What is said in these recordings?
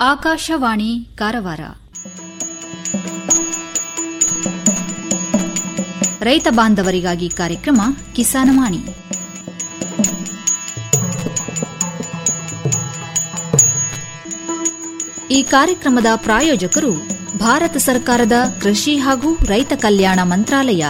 ಆಕಾಶವಾಣಿ ಕಾರವಾರ ರೈತ ಬಾಂಧವರಿಗಾಗಿ ಕಾರ್ಯಕ್ರಮ ಕಿಸಾನವಾಣಿ ಈ ಕಾರ್ಯಕ್ರಮದ ಪ್ರಾಯೋಜಕರು ಭಾರತ ಸರ್ಕಾರದ ಕೃಷಿ ಹಾಗೂ ರೈತ ಕಲ್ಯಾಣ ಮಂತ್ರಾಲಯ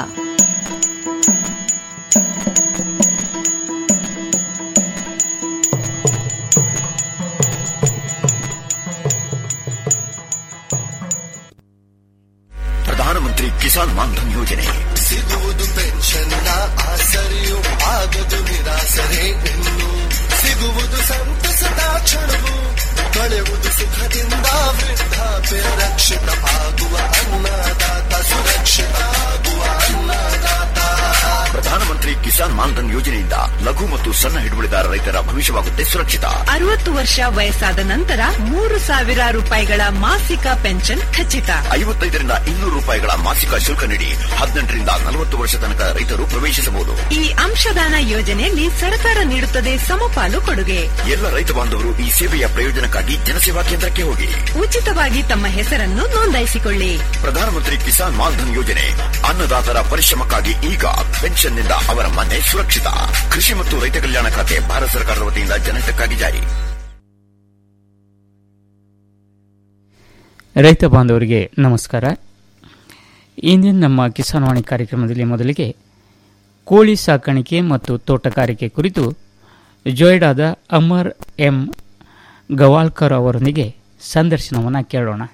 ಪ್ರಧಾನಮಂತ್ರಿ ಕಿಸಾನ್ ಮಾನ್ಧನ್ ಯೋಜನೆ ಸಿಗುವುದು ಪೆನ್ಷನ್ನ ಆಸರೆಯು ಆಗದು ನಿರಾಸರೆ ಇನ್ನು ಸಿಗುವುದು ಸಂತಸದ ಕ್ಷಣವು ಕಳೆಯುವುದು ಸುಖದಿಂದ ವೃದ್ಧಾಪ್ಯ ರಕ್ಷಿತ ಆಗುವ ಅನ್ನದಾತ ಸುರಕ್ಷಿತ ಆಗುವ ಅನ್ನದಾತ ಪ್ರಧಾನಮಂತ್ರಿ ಕಿಸಾನ್ ಮಾನ್ಧನ್ ಯೋಜನೆಯಿಂದ ಲಘು ಮತ್ತು ಸಣ್ಣ ಹಿಡುವಳಿದಾರ ರೈತರ ಭವಿಷ್ಯವಾಗುತ್ತೆ ಸುರಕ್ಷಿತ ಅರವತ್ತು ವರ್ಷ ವಯಸ್ಸಾದ ನಂತರ ಮೂರು ಸಾವಿರ ರೂಪಾಯಿಗಳ ಮಾಸಿಕ ಪೆನ್ಷನ್ ಖಚಿತ ಐವತ್ತೈದರಿಂದ ಇನ್ನೂರು ರೂಪಾಯಿಗಳ ಮಾಸಿಕ ಶುಲ್ಕ ನೀಡಿ ಹದಿನೆಂಟರಿಂದ ನಲವತ್ತು ವರ್ಷ ತನಕ ರೈತರು ಪ್ರವೇಶಿಸಬಹುದು ಈ ಅಂಶದಾನ ಯೋಜನೆಯಲ್ಲಿ ಸರ್ಕಾರ ನೀಡುತ್ತದೆ ಸಮಪಾಲು ಕೊಡುಗೆ ಎಲ್ಲ ರೈತ ಬಾಂಧವರು ಈ ಸೇವೆಯ ಪ್ರಯೋಜನಕ್ಕಾಗಿ ಜನಸೇವಾ ಕೇಂದ್ರಕ್ಕೆ ಹೋಗಿ ಉಚಿತವಾಗಿ ತಮ್ಮ ಹೆಸರನ್ನು ನೋಂದಾಯಿಸಿಕೊಳ್ಳಿ ಪ್ರಧಾನಮಂತ್ರಿ ಕಿಸಾನ್ ಮಾನ್ಧನ್ ಯೋಜನೆ ಅನ್ನದಾತರ ಪರಿಶ್ರಮಕ್ಕಾಗಿ ಈಗ ಪೆನ್ಷನ್ನಿಂದ ಅವರ ಮನೆ ಸುರಕ್ಷಿತ ಕೃಷಿ ಮತ್ತು ರೈತ ಕಲ್ಯಾಣ ಖಾತೆ ಭಾರತ ಸರ್ಕಾರದ ವತಿಯಿಂದ ಜನಹಿತಕ್ಕಾಗಿ ಜಾರಿ ರೈತ ಬಾಂಧವರಿಗೆ ನಮಸ್ಕಾರ ಇಂದಿನ ನಮ್ಮ ಕಿಸಾನ್ವಾಣಿ ಕಾರ್ಯಕ್ರಮದಲ್ಲಿ ಮೊದಲಿಗೆ ಕೋಳಿ ಸಾಕಾಣಿಕೆ ಮತ್ತು ತೋಟಗಾರಿಕೆ ಕುರಿತು ಜೊಯ್ಡಾದ ಅಮರ್ ಎಂ ಗವಾಲ್ಕರ್ ಅವರೊಂದಿಗೆ ಸಂದರ್ಶನವನ್ನು ಕೇಳೋಣ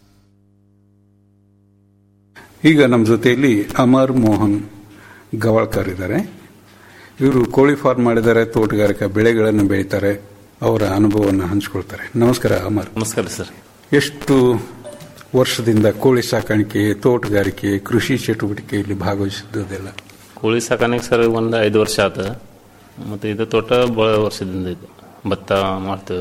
ಈಗ ನಮ್ಮ ಜೊತೆಯಲ್ಲಿ ಅಮರ್ ಮೋಹನ್ ಗವಾಳ್ಕರ್ ಇದ್ದಾರೆ ಇವರು ಕೋಳಿ ಫಾರ್ಮ್ ಮಾಡಿದ್ದಾರೆ ತೋಟಗಾರಿಕಾ ಬೆಳೆಗಳನ್ನು ಬೆಳೀತಾರೆ ಅವರ ಅನುಭವವನ್ನು ಹಂಚಿಕೊಳ್ತಾರೆ ನಮಸ್ಕಾರ ಅಮರ್ ನಮಸ್ಕಾರ ಸರ್ ಎಷ್ಟು ವರ್ಷದಿಂದ ಕೋಳಿ ಸಾಕಾಣಿಕೆ ತೋಟಗಾರಿಕೆ ಕೃಷಿ ಚಟುವಟಿಕೆಯಲ್ಲಿ ಭಾಗವಹಿಸಿದ್ದೆಲ್ಲ ಕೋಳಿ ಸಾಕಾಣಿಕೆ ಸರ್ ಒಂದು ಐದು ವರ್ಷ ಆತ ಮತ್ತು ಇದು ತೋಟ ಭಾಳ ವರ್ಷದಿಂದ ಇದು ಭತ್ತ ಮಾಡ್ತೇವೆ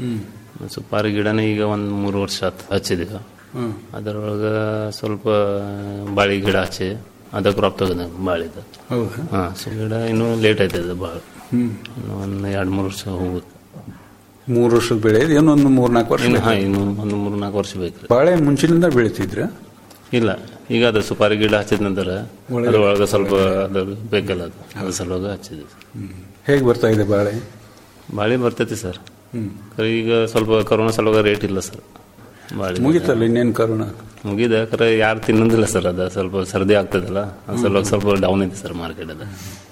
ಸುಪಾರಿ ಗಿಡನ ಈಗ ಒಂದು ಮೂರು ವರ್ಷ ಆತ ಹಚ್ಚಿದೀವಿ ಅದರೊಳಗೆ ಸ್ವಲ್ಪ ಬಾಳಿ ಗಿಡ ಹಚ್ಚಿ ಅದ ಕ್ರಾಪ್ ತೆಗೆದ ಬಾಳಿದ ಹೌದಾ ಹಾಂ ಸೊ ಗಿಡ ಇನ್ನೂ ಲೇಟ್ ಆಯ್ತದೆ ಭಾಳ ಇನ್ನು ಒಂದು ಎರಡು ಮೂರು ವರ್ಷ ಹೋಗುತ್ತೆ ಮೂರು ವರ್ಷದ ಬೆಳೆ ಇದು ಇನ್ನೊಂದು ಮೂರ್ನಾಲ್ಕು ವರ್ಷ ಇನ್ನು ಬೇಕು. ಹಾಂ ಇನ್ನು ಒಂದು ಮೂರು ನಾಲ್ಕು ವರ್ಷ ಬೇಕು ಬಾಳೆ ಮುಂಚಿನಿಂದ ಬೆಳಿತಿದ್ರ ಇಲ್ಲ ಈಗ ಅದು ಸುಪಾರಿ ಗಿಡ ಹಚ್ಚಿದ ನಂತರ ಅದ್ರೊಳಗೆ ಸ್ವಲ್ಪ ಅದು ಬೇಕಲ್ಲ ಅದು ಅದ್ರ ಸಲುವಾಗಿ ಹಚ್ಚಿದ್ವಿ ಹೇಗೆ ಬರ್ತಾ ಇದೆ ಬಾಳೆ ಬಾಳೆ ಬರ್ತೈತಿ ಸರ್ ಖರೆ ಈಗ ಸ್ವಲ್ಪ ಕರೋನಾ ಸಲುವಾಗಿ ರೇಟ್ ಇಲ್ಲ ಸರ್ ಬಾಳೆ ಮುಗಿತಲ್ಲ ಇನ್ನೇನು ಕರೋಣ ಮುಗಿದ ಖರೆ ಯಾರು ತಿನ್ನೋದಿಲ್ಲ ಸರ್ ಅದು ಸ್ವಲ್ಪ ಸರ್ದಿ ಆಗ್ತದಲ್ಲ ಅದ್ರ ಸಲುವಾಗಿ ಸ್ವಲ್ಪ ಡೌನ್ ಐತಿ ಸರ್ ಮಾರ್ಕೆಟ್ ಅದು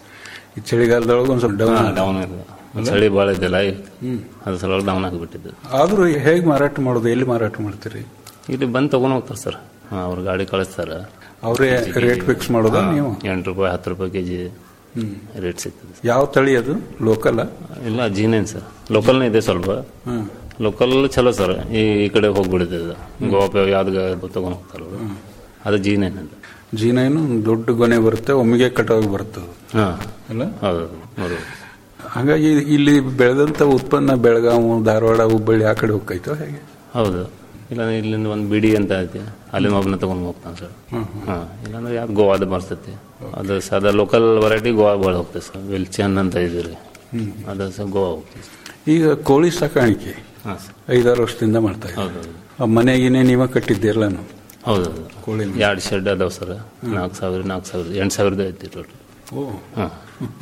ಈ ಚಳಿಗಾಲದೊಳಗೆ ಒಂದು ಸ್ವಲ್ಪ ಡೌನ್ ಡೌನ್ ಇದೆ ಚಳಿ ಭಾಳ ಇದೆಯಲ್ಲ ಈಗ ಅದ್ರ ಸಲುವಾಗಿ ಡೌನ್ ಆಗಿಬಿಟ್ಟಿದ್ದು ಆದರೂ ಹೇಗೆ ಮಾರಾಟ ಮಾಡೋದು ಎಲ್ಲಿ ಮಾರಾಟ ಮಾಡ್ತೀರಿ ಇಲ್ಲಿ ಬಂದು ತಗೊಂಡ್ ಹೋಗ್ತಾರೆ ಸರ್ ಹಾಂ ಅವ್ರ ಗಾಡಿ ಕಳಿಸ್ತಾರೆ ಅವರೇ ರೇಟ್ ಫಿಕ್ಸ್ ಮಾಡೋದಾ ನೀವು ಎಂಟು ರೂಪಾಯಿ ಹತ್ತು ರೂಪಾಯಿ ಕೆ ಜಿ ರೇಟ್ ಸಿಗ್ತದೆ ಯಾವ ತಳಿ ಅದು ಲೋಕಲ್ ಇಲ್ಲ ಜೀನೇನ್ ಸರ್ ಲೋಕಲ್ನೇ ಇದೆ ಸ್ವಲ್ಪ ಲೋಕಲ್ ಚಲೋ ಸರ್ ಈ ಈ ಕಡೆ ಹೋಗ್ಬಿಡುತ್ತೆ ಅದು ಗೋವಾ ಯಾವ್ದು ತಗೊಂಡ್ ಹೋಗ್ತಾರಲ್ಲ ಅದು ಜೀನೇನ್ ಅಂತ ಜೀನೇನು ದೊಡ್ಡ ಗೊನೆ ಬರುತ್ತೆ ಒಮ್ಮೆಗೆ ಕಟಾಗಿ ಬರುತ್ತೆ ಅದು. ಹಾ ಅಲ್ಲ ಹೌದು ಹೌದು ಹಾಗಾಗಿ ಇಲ್ಲಿ ಬೆಳೆದಂತ ಉತ್ಪನ್ನ ಬೆಳಗಾವಿ ಧಾರವಾಡ ಹುಬ್ಬಳ್ಳಿ ಆ ಕಡೆ ಹೋಗ್ತೈತೋ ಹೇಗೆ ಹೌದು ಇಲ್ಲ ಇಲ್ಲಿಂದ ಒಂದು ಬಿಡಿ ಅಂತ ಐತಿ ಅಲ್ಲಿಂದ ಒಬ್ಬನ ತಗೊಂಡ್ ಹೋಗ್ತಾನೆ ಸರ್ ಹಾ ಇಲ್ಲಾಂದ್ರೆ ಯಾವ್ದು ಗೋವಾದ ಬರ್ತೈತಿ ಅದು ಸಾದಾ ಲೋಕಲ್ ವೆರೈಟಿ ಗೋವಾ ಭಾಳ ಹೋಗ್ತದೆ ಸರ್ ವಿಲ್ಚನ್ ಅಂತ ಇದ್ದೀರಿ ಅದು ಸಹ ಗೋವಾ ಹೋಗ್ತದೆ ಈಗ ಕೋಳಿ ಸಾಕಾಣಿಕೆ ಹಾಂ ಸರ್ ಐದಾರು ವರ್ಷದಿಂದ ಮಾಡ್ತಾ ಇದ್ದೀವಿ ಹೌದು ಆ ಮನೆಗೇನೆ ನೀವೇ ಕಟ್ಟಿದ್ದೀರಲ್ಲ ಹೌದು ಕೋಳಿ ಎರಡು ಶೆಡ್ ಅದಾವ ಸರ್ ನಾಲ್ಕು ಸಾವಿರ ನಾಲ್ಕು ಸಾವಿರ ಎಂಟು ಸಾವಿರದ ಐತಿ ಟೋಟಲ್ ಓ ಹಾಂ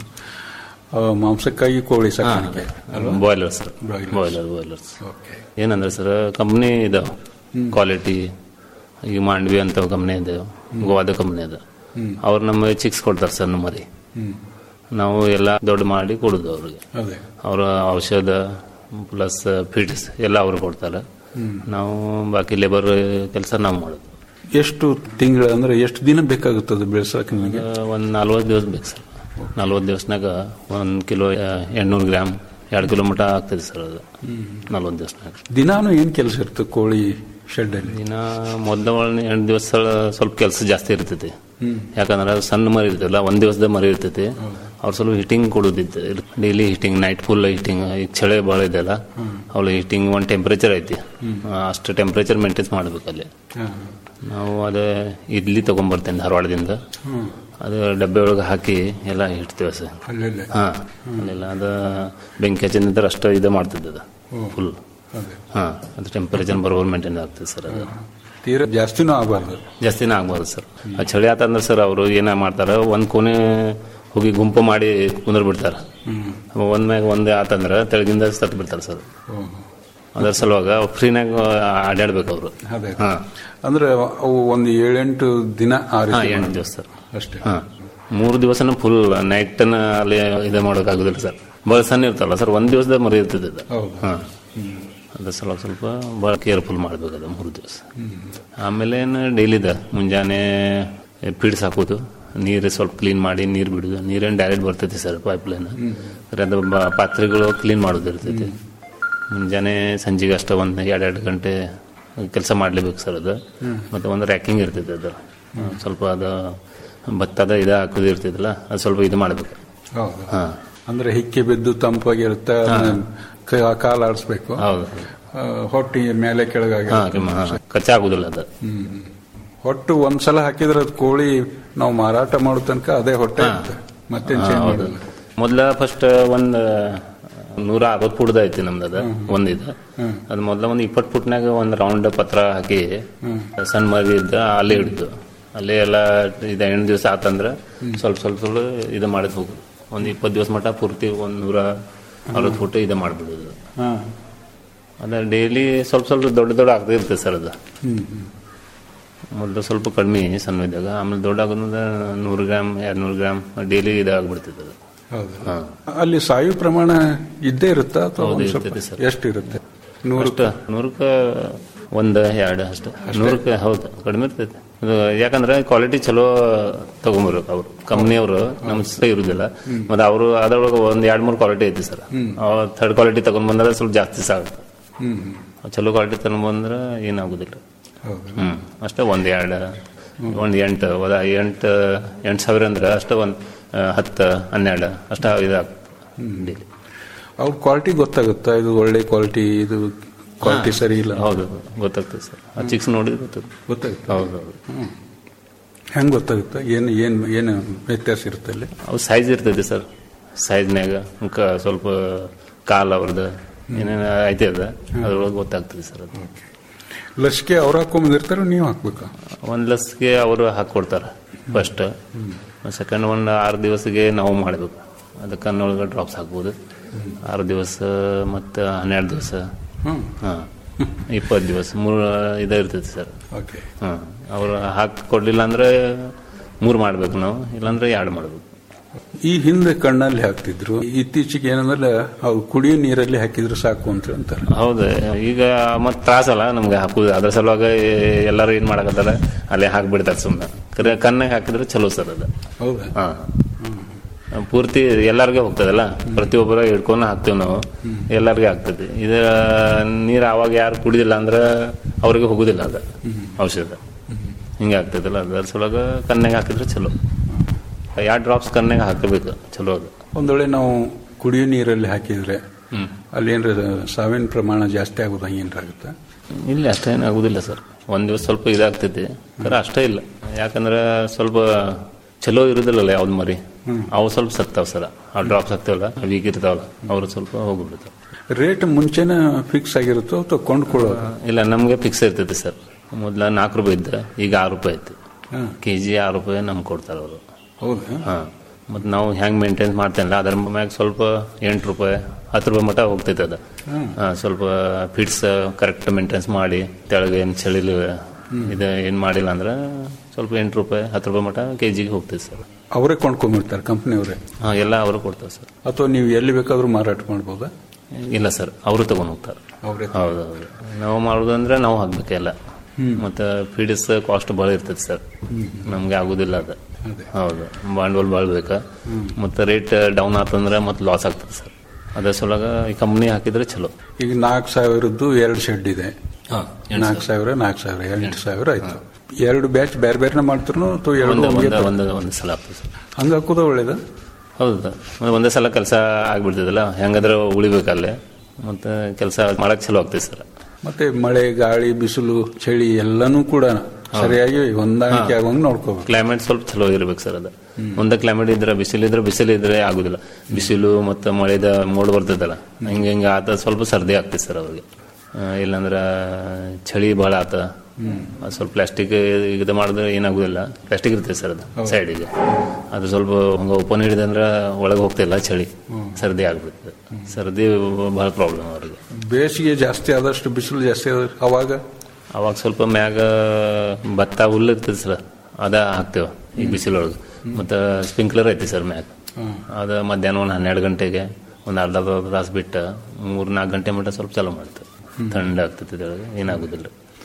ಆ, ಮಾಂಸಕ್ಕಾಗಿ ಕೋಳಿ ಸಾಕಾಣಿಕೆ broiler sir Broilers. Broiler broilers okay ಏನಂದ್ರೆ ಸರ್ ಕಂಪ್ನಿ ಇದಾವ ಕ್ವಾಲಿಟಿ ಈಗ ಮಾಂಡ್ವಿ ಅಂತ ಕಂಪ್ನಿ ಇದೆ ಗೋವಾದ ಕಂಪ್ನಿ ಅದ ಅವ್ರು ನಮ್ಮ ಚಿಕ್ಸ್ ಕೊಡ್ತಾರೆ ಸರ್ ನಮ್ಮ ಮರಿ ನಾವು ಎಲ್ಲ ದೊಡ್ಡ ಮಾಡಿ ಕೊಡುದು ಅವ್ರಿಗೆ ಅದೇ ಅವರ ಔಷಧ ಪ್ಲಸ್ ಫೀಡ್ಸ್ ಎಲ್ಲ ಅವ್ರು ಕೊಡ್ತಾರೆ ನಾವು ಬಾಕಿ ಲೇಬರ್ ಕೆಲಸ ನಾವು ಮಾಡೋದು ಎಷ್ಟು ತಿಂಗಳ ಅಂದ್ರೆ ಎಷ್ಟು ದಿನ ಬೇಕಾಗುತ್ತದೆ ಬೆಳೆಸಕ್ಕೆ ನಿಮಗೆ ಒಂದು ನಲ್ವತ್ತು ದಿವಸ ಬೇಕು ಸರ್ ನಲ್ವತ್ತು ದಿವಸನಾಗ ಒಂದು ಕಿಲೋ ಎಂಟ್ನೂರು ಗ್ರಾಮ್ ಎರಡು ಕಿಲೋ ಮಟ ಆಗ್ತದೆ ಸರ್ ಅದು ನಲ್ವತ್ತು ದಿವಸನಾಗ ದಿನಾನು ಏನ್ ಕೆಲಸ ಇರ್ತದೆ ಕೋಳಿ ಶೆಡ್ ಅಲ್ಲಿ ದಿನ ಮೊದಲ ಎಂಟು ದಿವಸ ಸ್ವಲ್ಪ ಕೆಲಸ ಜಾಸ್ತಿ ಇರ್ತೈತಿ ಯಾಕಂದ್ರೆ ಅದು ಸಣ್ಣ ಮರಿ ಇರ್ತಲ್ಲ ಒಂದ್ ದಿವಸದ ಮರಿ ಇರ್ತೈತಿ ಅವ್ರು ಸ್ವಲ್ಪ ಹಿಟ್ಟಿಂಗ್ ಕೊಡೋದಿತ್ತು daily heating night full heating ಈಗ ಚಳಿ ಭಾಳ ಇದೆಯಲ್ಲ ಅವ್ಳು ಹಿಟ್ಟಿಂಗ್ ಒಂದು ಟೆಂಪ್ರೇಚರ್ ಐತಿ ಆ, ಅಷ್ಟು ಟೆಂಪ್ರೇಚರ್ ಮೇಂಟೈನ್ ಮಾಡ್ಬೇಕು ಅಲ್ಲಿ ನಾವು ಅದೇ ಇಡ್ಲಿ ತಗೊಂಡ್ಬರ್ತೇನೆ ಧಾರವಾಡದಿಂದ ಅದು ಡಬ್ಬೆ ಒಳಗೆ ಹಾಕಿ ಎಲ್ಲ ಇಡ್ತೇವೆ ಸರ್ ಅಲ್ಲಲ್ಲೇ ಹಾ ಅಲ್ಲೆಲ್ಲ ಅದ ಬೆಂಕಿ ಹಚ್ಚಿದ ನಂತರ ಅಷ್ಟು ಇದು ಮಾಡ್ತಿದ್ದೆ ಅದು ಫುಲ್ ಅದೇ ಹಾ ಅದು ಟೆಂಪರೇಚರ್ ಬರೋबर ಮೇಂಟೈನ್ ಆಗ್ತದೆ ಸರ್ ಅದು ತೀರಾ ಜಾಸ್ತಿನೂ ಆಗಬಾರ್ದು ಜಾಸ್ತಿನೇ ಆಗ್ಬಾರ್ದು ಸರ್ ಆ ಚಳಿ ಆತಂದ್ರೆ ಸರ್ ಅವರು ಏನ ಮಾಡ್ತಾರ ಒಂದ್ ಕೋಣೆ ಹೋಗಿ ಗುಂಪು ಮಾಡಿ ಕುಂದ್ರ ಬಿಡ್ತಾರ ಒಂದ್ ಮ್ಯಾಗ ಒಂದೇ ಆತಂದ್ರ ತೆಳಗಿಂದ ಸತ್ ಬಿಡ್ತಾರ ಸರ್ ಅದರ ಸಲುವಾಗ ಫ್ರೀನಾಗ ಅಡ್ಯಾಡ್ಬೇಕು ಅವರು ಅದೇ ಹಾ ಅಂದ್ರೆ ಅವು ಒಂದು ಏಳೆಂಟು ದಿನ ಆ ಹಾ ರೀತಿ ಎಂಟು ದಿವಸ ಸರ್ ಅಷ್ಟೇ ಹಾ ಮೂರು ದಿವಸನ ಫುಲ್ ನೈಟ್ ಅಲ್ಲಿ ಇದು ಮಾಡೋಕ್ಕಾಗೋದಿಲ್ಲ ಸರ್ ಭಾಳ ಸಣ್ಣ ಇರ್ತಲ್ಲ ಸರ್ ಒಂದ್ ದಿವಸದ ಮರಿ ಇರ್ತದೆ ಅದು ಹೌದು. ಹಾ ಅದ್ರ ಸಲ ಸ್ವಲ್ಪ ಭಾಳ ಕೇರ್ಫುಲ್ ಮಾಡ್ಬೇಕು ಅದು ಮೂರು ದಿವಸ ಆಮೇಲೆ ಏನು ಡೈಲಿದ ಮುಂಜಾನೆ ಫೀಡ್ಸ್ ಹಾಕೋದು ನೀರು ಸ್ವಲ್ಪ ಕ್ಲೀನ್ ಮಾಡಿ ನೀರು ಬಿಡೋದು ನೀರೇನು ಡೈರೆಕ್ಟ್ ಬರ್ತೈತಿ ಸರ್ ಪೈಪ್ ಲೈನ್ ಅದು ಬ- ಪಾತ್ರೆಗಳು ಕ್ಲೀನ್ ಮಾಡೋದು ಇರ್ತೈತಿ ಮುಂಜಾನೆ ಸಂಜೆಗೆ ಅಷ್ಟೇ ಒಂದು ಎರಡೆರಡು ಗಂಟೆ ಕೆಲಸ ಮಾಡಲೇಬೇಕು ಸರ್ ಅದು ಮತ್ತು ಒಂದು ರ್ಯಾಕಿಂಗ್ ಇರ್ತೈತೆ ಅದು ಸ್ವಲ್ಪ ಅದು ಭತ್ತದ ಇದು ಹಾಕೋದು ಇರ್ತೈತಲ್ಲ ಅದು ಸ್ವಲ್ಪ ಇದು ಮಾಡಬೇಕು ಹೌದು ಹಾಂ ಅಂದ್ರೆ ಹಿಕ್ಕಿ ಬಿದ್ದು ತಂಪಾಗಿರುತ್ತೆ ಅದನ್ನ ಕ- ಕಾಲು ಆಡಿಸ್ಬೇಕು ಹೌದು ಆ, ಹೊಟ್ಟಿ ಮೇಲೆ ಕೆಳಗಾಗಿ ಹಾಂ ಕಚ್ಚಾ ಆಗೋದಿಲ್ಲ ಅದು ಹೊಟ್ಟು ಒಂದ್ಸಲ ಹಾಕಿದ್ರೆ ಅದು ಕೋಳಿ ನಾವು ಮಾರಾಟ ಮಾಡೋ ತನಕ ಅದೇ ಹೊಟ್ಟೆ ಇರುತ್ತೆ ಮತ್ತೆ ಚೇಂಜ್ ಮಾಡಲ್ಲ ಮೊದ್ಲ ಫಸ್ಟ್ ಒಂದ್ ನೂರ ಅರವತ್ತು ಫುಟ್ದ ಐತಿ ನಮ್ದು ಅದು ಒಂದಿದ ಅದು ಮೊದ್ಲ ಒಂದ್ ಇಪ್ಪತ್ತು ಫುಟ್ನಾಗ ಒಂದ್ ರೌಂಡ್ ಪತ್ರ ಹಾಕಿ ಸಣ್ಣ ಮರಿ ಇದ್ದ ಅಲ್ಲೇ ಹಿಡಿದು ಅಲ್ಲೇ ಎಲ್ಲ ಇದು ಎಂಟು ದಿವಸ ಆತಂದ್ರ ಸ್ವಲ್ಪ ಸ್ವಲ್ಪ ಸ್ವಲ್ಪ ಇದು ಮಾಡಿದ್ ಹೋಗುದು ಒಂದ್ ಇಪ್ಪತ್ತು ದಿವಸ ಮಟ್ಟ ಪೂರ್ತಿ ಒಂದ್ ನೂರ ಅರವತ್ತು ಫುಟ್ ಇದು ಮಾಡ್ಬಿಡುದು ಹಾ ಅದ ಡೈಲಿ ಸ್ವಲ್ಪ ಸ್ವಲ್ಪ ದೊಡ್ಡ ದೊಡ್ಡ ಆಗ್ತಾ ಇರ್ತದೆ ಸರ್ ಅದು ಮೊದಲು ಸ್ವಲ್ಪ ಕಡಿಮೆ ಸಣ್ಣ ಇದ್ದಾಗ ಆಮೇಲೆ ದೊಡ್ಡ ಆಗೋದ್ರಿಂದ ನೂರು ಗ್ರಾಮ್ ಎರಡ್ನೂರು ಗ್ರಾಮ್ ಡೈಲಿ ಇದಾಗ್ಬಿಡ್ತೈತೆ ಅದು ಹೌದು ಹಾ ಅಲ್ಲಿ ಸಾಯು ಪ್ರಮಾಣ ಇದ್ದೇ ಇರುತ್ತಾ ಅಥವಾ ಹೌದು, ಒಂದ್ ಸ್ವಲ್ಪ ಇರ್ತೈತೆ ಸರ್. ಎಷ್ಟಿರುತ್ತೆ ನೂರು ಅಷ್ಟ ನೂರಕ್ಕ ಒಂದ್ ಎರಡು ಅಷ್ಟೇ ನೂರಕ್ಕೆ ಹೌದು ಕಡಿಮೆ ಇರ್ತೈತೆ ಅದು ಯಾಕಂದ್ರೆ ಕ್ವಾಲಿಟಿ ಚಲೋ ತಗೊಂಬರ್ಬೇಕು ಅವರು ಕಂಪ್ನಿಯವರು ನಮ್ಮ ಹೆಸರು ಇರುದಿಲ್ಲ ಮತ್ತೆ ಅವರು ಅದ್ರೊಳಗೆ ಒಂದ್ ಎರಡ್ ಮೂರು ಕ್ವಾಲಿಟಿ ಐತಿ ಸರ್ ಥರ್ಡ್ ಕ್ವಾಲಿಟಿ ತಗೊಂಡ್ ಬಂದ್ರೆ ಸ್ವಲ್ಪ ಜಾಸ್ತಿ ಸಾಗುತ್ತೆ ಹ್ಮ್ ಚಲೋ ಕ್ವಾಲಿಟಿ ತಗೊಂಡ್ ಬಂದ್ರೆ ಏನಾಗುದಿಲ್ಲ ಹೌದು ಹ್ಮ್ ಅಷ್ಟೇ ಒಂದ್ ಎರಡು ಒಂದ್ ಎಂಟು ಒಂದ್ ಎಂಟು ಎಂಟು ಸಾವಿರ ಅಂದ್ರೆ ಅಷ್ಟೇ ಒಂದ್ ಆ, ಹತ್ತು ಹನ್ನೆರಡು ಅಷ್ಟ ಇದಾಗ್ತದೆ ಡೈಲಿ ಅವ್ರ ಕ್ವಾಲಿಟಿ ಗೊತ್ತಾಗುತ್ತಾ ಇದು ಒಳ್ಳೆ ಕ್ವಾಲಿಟಿ ಇದು ಕ್ವಾಲಿಟಿ ಸರಿ ಇಲ್ಲ ಹೌದು ಗೊತ್ತಾಗ್ತದೆ ಸರ್ ಆ ಚಿಕ್ಸ್ ನೋಡಿ ಗೊತ್ತಾಗ್ತದೆ ಗೊತ್ತಾಗುತ್ತೆ ಹೌದು ಹೌದು ಹೆಂಗ್ ಗೊತ್ತಾಗುತ್ತೆ ಏನು ಏನು ಏನು ವ್ಯತ್ಯಾಸ ಇರುತ್ತೆ ಅಲ್ಲಿ ಅವು ಸೈಜ್ ಇರ್ತೈತಿ ಸರ್ ಸೈಜ್ನ್ಯಾಗ ಮುಖ ಸ್ವಲ್ಪ ಕಾಲ್ ಅವ್ರದ್ದು ಏನೇನು ಐತೆ ಅದ ಅದ್ರೊಳಗೆ ಗೊತ್ತಾಗ್ತದೆ ಸರ್ ಅದು ಲಸಿಕೆ ಅವ್ರು ಹಾಕೊಂಬಂದಿರ್ತಾರೆ ನೀವು ಹಾಕ್ಬೇಕಾ ಒಂದು ಲಸ್ಗೆ ಅವರು ಹಾಕ್ಕೊಡ್ತಾರೆ ಫಸ್ಟ್ ಸೆಕೆಂಡ್ ಒಂದು ಆರು ದಿವಸಗೆ ನಾವು ಮಾಡಬೇಕು ಅದಕ್ಕೆ ಅನ್ನೊಳಗೆ ಡ್ರಾಪ್ಸ್ ಹಾಕ್ಬೋದು ಆರು ದಿವಸ ಮತ್ತು ಹನ್ನೆರಡು ದಿವಸ ಹ್ಮ್ ಹಾಂ ಇಪ್ಪತ್ತು ದಿವಸ ಮೂರು ಇದು ಇರ್ತೈತಿ ಸರ್ ಓಕೆ ಹಾಂ ಅವ್ರು ಹಾಕಿ ಕೊಡಲಿಲ್ಲ ಅಂದರೆ ಮೂರು ಮಾಡಬೇಕು ನಾವು ಇಲ್ಲಾಂದ್ರೆ ಎರಡು ಮಾಡಬೇಕು ಈ ಹಿಂದೆ ಕಣ್ಣಲ್ಲಿ ಹಾಕ್ತಿದ್ರು ಇತ್ತೀಚೆಗೆ ಏನಂದ್ರೆ ಅವ್ರು ಕುಡಿಯೋ ನೀರಲ್ಲಿ ಹಾಕಿದ್ರೆ ಸಾಕು ಅಂತ ಅಂತಾರೆ ಹೌದು ಈಗ ಮತ್ತೆ ತ್ರಾಸಲ್ಲ ನಮ್ಗೆ ಹಾಕುದು ಅದ್ರ ಸಲುವಾಗಿ ಎಲ್ಲರೂ ಏನ್ ಮಾಡಕತ್ತಾರ ಅಲ್ಲೇ ಹಾಕ್ಬಿಡ್ತಾರೆ ಸುಮ್ಮನೆ ಕಣ್ಣಾಗ ಹಾಕಿದ್ರೆ ಚಲೋ ಸರ್ ಅದು ಹೌದಾ ಹಾ ಪೂರ್ತಿ ಎಲ್ಲಾರ್ಗೆ ಹೋಗ್ತದಲ್ಲ ಪ್ರತಿಯೊಬ್ಬರ ಹಿಡ್ಕೊಂಡು ಹಾಕ್ತೇವೆ ನಾವು ಎಲ್ಲಾರ್ಗೆ ಆಗ್ತದೆ ಇದು ನೀರು ಅವಾಗ ಯಾರು ಕುಡಿದಿಲ್ಲ ಅಂದ್ರೆ ಅವ್ರಿಗೆ ಹೋಗುದಿಲ್ಲ ಅದ ಔಷಧ ಹಿಂಗೆ ಆಗ್ತದಲ್ಲ ಅದ್ರ ಸಲುವಾಗ ಕಣ್ಣಾಗ ಹಾಕಿದ್ರೆ ಚಲೋ ಎರಡು ಡ್ರಾಪ್ಸ್ ಕಣ್ಣಾಗ ಹಾಕಬೇಕು ಚಲೋ ಅದು ಒಂದ್ ವೇಳೆ ನಾವು ಕುಡಿಯೋ ನೀರಲ್ಲಿ ಹಾಕಿದ್ರೆ ಹ್ಮ್ ಅಲ್ಲಿ ಏನ್ರ ಸಾವಿನ ಪ್ರಮಾಣ ಜಾಸ್ತಿ ಆಗೋದು ಹಂಗೇನಾಗುತ್ತೆ ಇಲ್ಲ ಅಷ್ಟೇನು ಆಗುದಿಲ್ಲ ಸರ್ ಒಂದ್ ದಿವಸ ಸ್ವಲ್ಪ ಇದಾಗ್ತೈತಿ ಖರೆ ಅಷ್ಟೇ ಇಲ್ಲ ಯಾಕಂದ್ರೆ ಸ್ವಲ್ಪ ಚಲೋ ಇರುದಿಲ್ಲಲ್ಲ ಯಾವ್ದು ಮರಿ ಅವು ಸ್ವಲ್ಪ ಸತ್ತಾವ ಸರ್ ಆ ಡ್ರಾಪ್ಸ್ ಆಗ್ತಾವಲ್ಲ ವೀಕ್ ಇರ್ತಾವಲ್ಲ ಅವ್ರು ಸ್ವಲ್ಪ ಹೋಗ್ಬಿಡ್ತಾವ ರೇಟ್ ಮುಂಚೆನೆ ಫಿಕ್ಸ್ ಆಗಿರುತ್ತೋ ಅಥವಾ ಕೊಂಡ್ಕೊಳ್ಳೋದು ಇಲ್ಲ ನಮಗೆ ಫಿಕ್ಸ್ ಇರ್ತೈತಿ ಸರ್ ಮೊದ್ಲ ನಾಲ್ಕು ರೂಪಾಯಿ ಇದ್ದ ಈಗ ಆರು ರೂಪಾಯಿ ಐತಿ ಹಾ. ಕೆ ಜಿ ಆರು ರೂಪಾಯಿ ನಮ್ಗೆ ಕೊಡ್ತಾರೆ ಅವರು ಹೌದಾ ಹಾಂ ಮತ್ತು ನಾವು ಹೆಂಗೆ ಮೇಂಟೈನ್ ಮಾಡ್ತೇನಲ್ಲ ಅದ್ರ ಮ್ಯಾಗ ಸ್ವಲ್ಪ ಎಂಟು ರೂಪಾಯಿ ಹತ್ತು ರೂಪಾಯಿ ಮಟ್ಟ ಹೋಗ್ತೈತೆ ಅದು ಹಾಂ ಸ್ವಲ್ಪ ಫಿಟ್ಸ್ ಕರೆಕ್ಟ್ ಮೇಂಟೆನ್ಸ್ ಮಾಡಿ ತೆಳಗೆ ಏನು ಚಳಿಲಿ ಇದು ಏನು ಮಾಡಿಲ್ಲ ಅಂದ್ರೆ ಸ್ವಲ್ಪ ಎಂಟು ರೂಪಾಯಿ ಹತ್ತು ರೂಪಾಯಿ ಮಟ್ಟ ಕೆ ಜಿಗೆ ಹೋಗ್ತೈತೆ ಸರ್ ಅವರೇ ಕೊಂಡ್ಕೊಂಡ್ಬಿಡ್ತಾರೆ ಕಂಪ್ನಿಯವರೇ ಹಾಂ ಎಲ್ಲ ಅವರು ಕೊಡ್ತಾರೆ ಸರ್ ಅಥವಾ ನೀವು ಎಲ್ಲಿ ಬೇಕಾದ್ರೂ ಮಾರಾಟ ಮಾಡ್ಬೋದಾ ಇಲ್ಲ ಸರ್ ಅವರು ತಗೊಂಡು ಹೋಗ್ತಾರೆ ಅವರೇ ಹೌದು ಹೌದು ನಾವು ಮಾಡೋದಂದ್ರೆ ನಾವು ಹಾಕ್ಬೇಕೆಲ್ಲ ಮತ್ತು ಫೀಡ್ಸ್ ಕಾಸ್ಟ್ ಭಾಳ ಇರ್ತೈತೆ ಸರ್ ನಮಗೆ ಆಗೋದಿಲ್ಲ ಅದು ಅದೇ. ಹೌದು ಬಂಡವಾಳ ಭಾಳ ಬೇಕಾ ಮತ್ತು ರೇಟ್ ಡೌನ್ ಆತಂದ್ರೆ ಮತ್ತೆ ಲಾಸ್ ಆಗ್ತದೆ ಸರ್ ಅದ್ರ ಸಲುವಾಗ ಈ ಕಂಪ್ನಿ ಹಾಕಿದ್ರೆ ಚಲೋ ಈಗ ನಾಲ್ಕು ಸಾವಿರದ್ದು ಎರಡು ಶೆಡ್ ಇದೆ ಹಾಂ ನಾಲ್ಕು ಸಾವಿರ ನಾಲ್ಕು ಸಾವಿರ ಎಂಟು ಸಾವಿರ ಆಯ್ತು ಎರಡು ಬ್ಯಾಚ್ ಬೇರೆ ಬೇರೆನ ಮಾಡ್ತಿರು ಅಥವಾ ಎರಡು ಒಂದು ಒಮ್ಗೆ ಒಂದು ಒಂದು ಒಂದು ಸಲ ಆಗ್ತದೆ ಸರ್ ಹಂಗ ಹಾಕೋದ ಒಳ್ಳೇದ ಹೌದು ಮತ್ತೆ ಒಂದೇ ಸಲ ಕೆಲಸ ಆಗ್ಬಿಡ್ತದಲ್ಲ ಹೆಂಗಾದ್ರೆ ಉಳಿಬೇಕಲ್ಲೇ ಮತ್ತು ಕೆಲಸ ಮಾಡಕ್ಕೆ ಚಲೋ ಆಗ್ತದೆ ಸರ್ ಮತ್ತೆ ಮಳೆ ಗಾಳಿ ಬಿಸಿಲು ಚಳಿ ಎಲ್ಲನೂ ಕೂಡ ಸರಿಯಾಗಿ ಹೊಂದಾಣಿಕೆ ಆಗೋಂಗ್ ನೋಡ್ಕೋಬೇಕು ಕ್ಲೈಮೇಟ್ ಸ್ವಲ್ಪ ಚಲೋ ಇರ್ಬೇಕು ಸರ್ ಅದು ಒಂದೇ ಕ್ಲೈಮೇಟ್ ಇದ್ರೆ ಬಿಸಿಲಿದ್ರೆ ಬಿಸಿಲು ಇದ್ರೆ ಆಗುದಿಲ್ಲ ಬಿಸಿಲು ಮತ್ತು ಮಳೆದ ಮೋಡ್ ಬರ್ತದಲ್ಲ ಹಿಂಗೆ ಹಿಂಗೆ ಆತ ಸ್ವಲ್ಪ ಸರ್ದಿ ಆಗ್ತದೆ ಸರ್ ಅವ್ರಿಗೆ ಆ, ಇಲ್ಲಾಂದ್ರೆ ಚಳಿ ಭಾಳ ಆತ ಅದು ಸ್ವಲ್ಪ ಪ್ಲಾಸ್ಟಿಕ್ ಇದು ಮಾಡಿದ್ರೆ ಏನಾಗುದಿಲ್ಲ ಪ್ಲಾಸ್ಟಿಕ್ ಇರ್ತದೆ ಸರ್ ಅದು ಸೈಡಿಗೆ ಅದು ಸ್ವಲ್ಪ ಹಂಗೆ ಓಪನ್ ಹಿಡಿದಂದ್ರೆ ಒಳಗೆ ಹೋಗ್ತಿಲ್ಲ ಚಳಿ ಸರ್ದಿ ಆಗ್ಬಿಡ್ತದೆ ಸರ್ದಿ ಭಾಳ ಪ್ರಾಬ್ಲಮ್ ಅವ್ರಿಗೆ ಬೇಸಿಗೆ ಜಾಸ್ತಿ ಆದಷ್ಟು ಬಿಸಿಲು ಜಾಸ್ತಿ ಆದ ಅವಾಗ ಅವಾಗ ಸ್ವಲ್ಪ ಮ್ಯಾಗ ಭತ್ತ ಹುಲ್ಲು ಇರ್ತದೆ ಸರ್ ಅದ ಹಾಕ್ತೇವೆ ಈ ಬಿಸಿಲೊಳಗೆ ಮತ್ತು ಸ್ಪ್ರಿಂಕ್ಲರ್ ಐತಿ ಸರ್ ಮ್ಯಾಗ ಅದು ಮಧ್ಯಾಹ್ನ ಒಂದು ಹನ್ನೆರಡು ಗಂಟೆಗೆ ಒಂದು ಅರ್ಧ ಅರ್ಧ ತಾಸು ಬಿಟ್ಟು ಮೂರು ನಾಲ್ಕು ಗಂಟೆ ಮಟ್ಟ ಸ್ವಲ್ಪ ಚಾಲೂ ಮಾಡ್ತೇವೆ ಥಂಡ ಆಗ್ತೈತೆ ಇದ್ರೊಳಗೆ ಏನಾಗೋದಿಲ್ಲ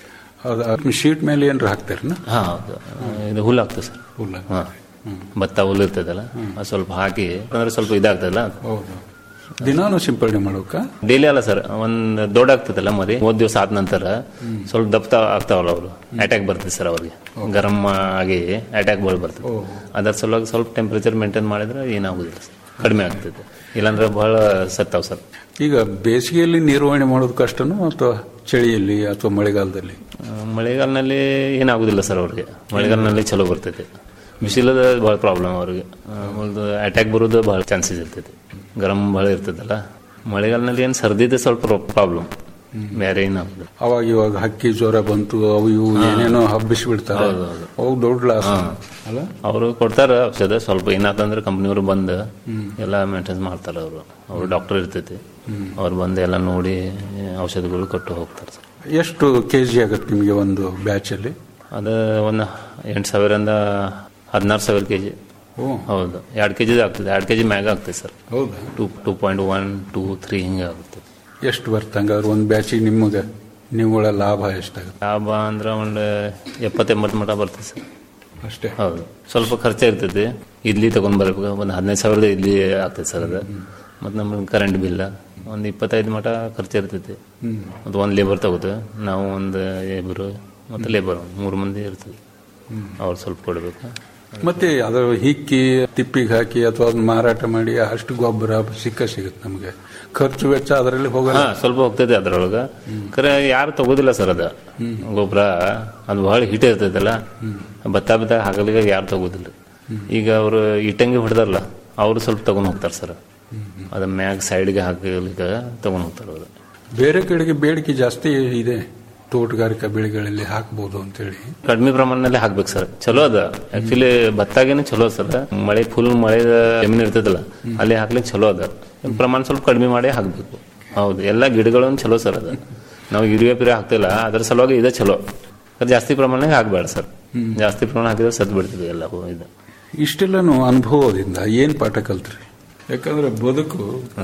ಅದು ಶೀಟ್ ಮೇಲೆ ಏನಾರ ಹಾಕ್ತಾರನ ಹಾಂ ಹೌದು ಇದು ಹುಲ್ಲು ಆಗ್ತದೆ ಸರ್ ಹುಲ್ಲ ಹಾಂ ಭತ್ತ ಹುಲ್ಲು ಇರ್ತದಲ್ಲ ಅದು ಸ್ವಲ್ಪ ಹಾಕಿ ಅಂದ್ರೆ ಸ್ವಲ್ಪ ಇದಾಗ್ತದಲ್ಲ ಹೌದು ದಿನಾನು ಸಿಂಪಡಣೆ ಮಾಡೋಕ ಡೈಲಿ ಅಲ್ಲ ಸರ್ ಒಂದ್ ದೊಡ್ಡ ಆಗ್ತದಲ್ಲ ಮರಿ ಮೂವತ್ ದಿವಸ ಆದ ನಂತರ ಸ್ವಲ್ಪ ದಪ್ಪ ಆಗ್ತಾವಲ್ಲ ಅವರು ಅಟ್ಯಾಕ್ ಬರ್ತದೆ ಸರ್ ಅವ್ರಿಗೆ ಗರಂ ಆಗಿ ಅಟ್ಯಾಕ್ ಬಲ್ ಬರ್ತದೆ ಅದರ ಸಲುವಾಗಿ ಸ್ವಲ್ಪ ಟೆಂಪರೇಚರ್ ಮೇಂಟೈನ್ ಮಾಡಿದ್ರೆ ಏನಾಗುದಿಲ್ಲ ಸರ್ ಕಡಿಮೆ ಆಗ್ತದೆ ಇಲ್ಲಾಂದ್ರೆ ಬಹಳ ಸತ್ತಾವ್ ಸರ್ ಈಗ ಬೇಸಿಗೆಯಲ್ಲಿ ನಿರ್ವಹಣೆ ಮಾಡೋದು ಕಷ್ಟನೋ ಅಥವಾ ಚಳಿಯಲ್ಲಿ ಅಥವಾ ಮಳೆಗಾಲದಲ್ಲಿ ಆ, ಮಳೆಗಾಲನಲ್ಲಿ ಏನಾಗುದಿಲ್ಲ ಸರ್ ಅವ್ರಿಗೆ ಮಳೆಗಾಲನಲ್ಲಿ ಚಲೋ ಬರ್ತೈತೆ ಬಿಸಿಲದ ಭಾಳ ಪ್ರಾಬ್ಲಮ್ ಅವ್ರಿಗೆ ಒಂದು ಅಟ್ಯಾಕ್ ಬರೋದು ಭಾಳ ಚಾನ್ಸಸ್ ಇರ್ತೈತೆ ಗರಂ ಭಾಳ ಇರ್ತದಲ್ಲ ಮಳೆಗಾಲದಲ್ಲಿ ಏನು ಸರ್ದಿದೆ ಸ್ವಲ್ಪ ಪ್ರಾಬ್ಲಮ್ ಬೇರೆ ಏನಾಗುದಿಲ್ಲ ಅವಾಗ ಇವಾಗ ಹಕ್ಕಿ ಜ್ವರ ಬಂತು ಅವು ಇವು ಏನೇನೋ ಹಬ್ಬಿಸಿ ಬಿಡ್ತಾರೆ ಅವು ದೊಡ್ಡ ಲಾಸ್ ಅಲ್ಲ ಅವರು ಕೊಡ್ತಾರೆ ಔಷಧ ಸ್ವಲ್ಪ ಏನಾತಂದ್ರೆ ಕಂಪ್ನಿಯವರು ಬಂದು ಎಲ್ಲ ಮೇಂಟೈನ್ಸ್ ಮಾಡ್ತಾರೆ ಅವರು ಅವರು ಡಾಕ್ಟರ್ ಇರ್ತೈತಿ ಅವ್ರು ಬಂದು ಎಲ್ಲ ನೋಡಿ ಔಷಧಗಳು ಕೊಟ್ಟು ಹೋಗ್ತಾರೆ ಸರ್ ಎಷ್ಟು ಕೆ ಜಿ ಆಗುತ್ತೆ ನಿಮಗೆ ಒಂದು ಬ್ಯಾಚ್ ಅಲ್ಲಿ ಅದು ಒಂದು ಎಂಟು ಸಾವಿರದಿಂದ ಹದಿನಾರು ಸಾವಿರ ಕೆ ಜಿ ಓ ಹೌದು ಎರಡು ಕೆ ಜಿದು ಆಗ್ತದೆ ಎರಡು ಕೆ ಜಿ ಮ್ಯಾಗ ಆಗ್ತದೆ ಸರ್ ಹೌದಾ two two point one two three ಹಿಂಗೆ ಆಗುತ್ತೆ ಎಷ್ಟು ಬರ್ತ ಹಂಗಾದ್ರೆ ಒಂದು ಬ್ಯಾಚಿಗೆ ನಿಮಗೆ ನಿವ್ಗಳ ಲಾಭ ಎಷ್ಟಾಗುತ್ತೆ ಲಾಭ ಅಂದ್ರೆ ಒಂದು ಎಪ್ಪತ್ತೆಂಬತ್ತು ಮಟ ಬರ್ತದೆ ಸರ್ ಅಷ್ಟೇ ಹೌದು ಸ್ವಲ್ಪ ಖರ್ಚ ಇರ್ತೈತಿ ಇಡ್ಲಿ ತಗೊಂಡ್ ಬರ್ಬೇಕು ಒಂದು ಹದಿನೈದು ಸಾವಿರದ ಇಡ್ಲಿ ಆಗ್ತೈತೆ ಸರ್ ಅದು ಮತ್ತು ನಮ್ಗೆ ಕರೆಂಟ್ ಬಿಲ್ಲ ಒಂದು ಇಪ್ಪತ್ತೈದು ಮಟ ಖರ್ಚು ಇರ್ತೈತಿ ಮತ್ತು ಒಂದು ಲೇಬರ್ ತಗೋತೇವೆ ನಾವು ಒಂದು ಲೇಬರು ಮತ್ತು ಲೇಬರ್ ಮೂರು ಮಂದಿ ಇರ್ತದೆ ಅವ್ರು ಸ್ವಲ್ಪ ಕೊಡಬೇಕು ಮತ್ತೆ ಅದರ ಹಿಕ್ಕಿ ತಿಪ್ಪಿಗೆ ಹಾಕಿ ಅಥವಾ ಅದನ್ನ ಮಾರಾಟ ಮಾಡಿ ಅಷ್ಟು ಗೊಬ್ಬರ ಸಿಕ್ಕ ಸಿಗುತ್ತೆ ನಮಗೆ ಖರ್ಚು ವೆಚ್ಚ ಅದರಲ್ಲಿ ಹೋಗಲ್ಲ ಹಾ ಸ್ವಲ್ಪ ಹೋಗ್ತೈತೆ ಅದ್ರೊಳಗ ಖರೆ ಯಾರು ತಗೋದಿಲ್ಲ ಸರ್ ಅದ ಗೊಬ್ಬರ ಅದು ಬಹಳ ಹಿಟ್ ಇರ್ತೈತಲ್ಲ ಭತ್ತ ಭತ್ತ ಹಾಕಲಿಕ್ಕೆ ಯಾರು ತಗೋದಿಲ್ಲ ಈಗ ಅವರು ಇಟ್ಟಂಗಿ ಹೊಡೆದಾರಲ್ಲ ಅವರು ಸ್ವಲ್ಪ ತಗೊಂಡ್ ಹೋಗ್ತಾರೆ ಸರ್ ಅದ ಮ್ಯಾಗ್ ಸೈಡ್ಗೆ ಹಾಕಲಿಕ್ಕೆ ತಗೊಂಡ್ ಹೋಗ್ತಾರೆ ಅವರು ಬೇರೆ ಕಡೆಗೆ ಬೇಡಿಕೆ ಜಾಸ್ತಿ ಇದೆ ತೋಟಗಾರಿಕಾ ಬೆಳೆಗಳಲ್ಲಿ ಹಾಕ್ಬೋದು ಅಂತೇಳಿ ಕಡಿಮೆ ಪ್ರಮಾಣದಲ್ಲಿ ಹಾಕ್ಬೇಕು ಸರ್ ಚಲೋ ಅದ ಆಕ್ಚುಲಿ ಭತ್ತಾಗೇನೆ ಚಲೋ ಸರ್ ಮಳೆ ಫುಲ್ ಮಳೆ ಜಮೀನು ಇರ್ತದಲ್ಲ ಅಲ್ಲಿ ಹಾಕ್ಲಿಕ್ಕೆ ಚಲೋ ಅದ ಪ್ರಮಾಣ ಸ್ವಲ್ಪ ಕಡಿಮೆ ಮಾಡಿ ಹಾಕ್ಬೇಕು ಹೌದು ಎಲ್ಲ ಗಿಡಗಳನ್ನು ಚಲೋ ಸರ್ ಅದ ನಾವು ಯೂರಿಯಾ ಪಿರಿಯಾ ಹಾಕ್ತಿಲ್ಲ ಅದ್ರ ಸಲುವಾಗಿ ಇದೆ ಚಲೋ ಅದ್ ಜಾಸ್ತಿ ಪ್ರಮಾಣಕ್ಕೆ ಹಾಕ್ಬೇಡ ಸರ್ ಜಾಸ್ತಿ ಪ್ರಮಾಣ ಹಾಕಿದ್ರೆ ಸತ್ ಬಿಡ್ತದೆ ಎಲ್ಲ ಹೂ ಇದು ಇಷ್ಟೆಲ್ಲನೂ ಅನುಭವದಿಂದ ಏನ್ ಪಾಠ ಕಲ್ತ್ರಿ ಯಾಕಂದ್ರೆ ಬದುಕು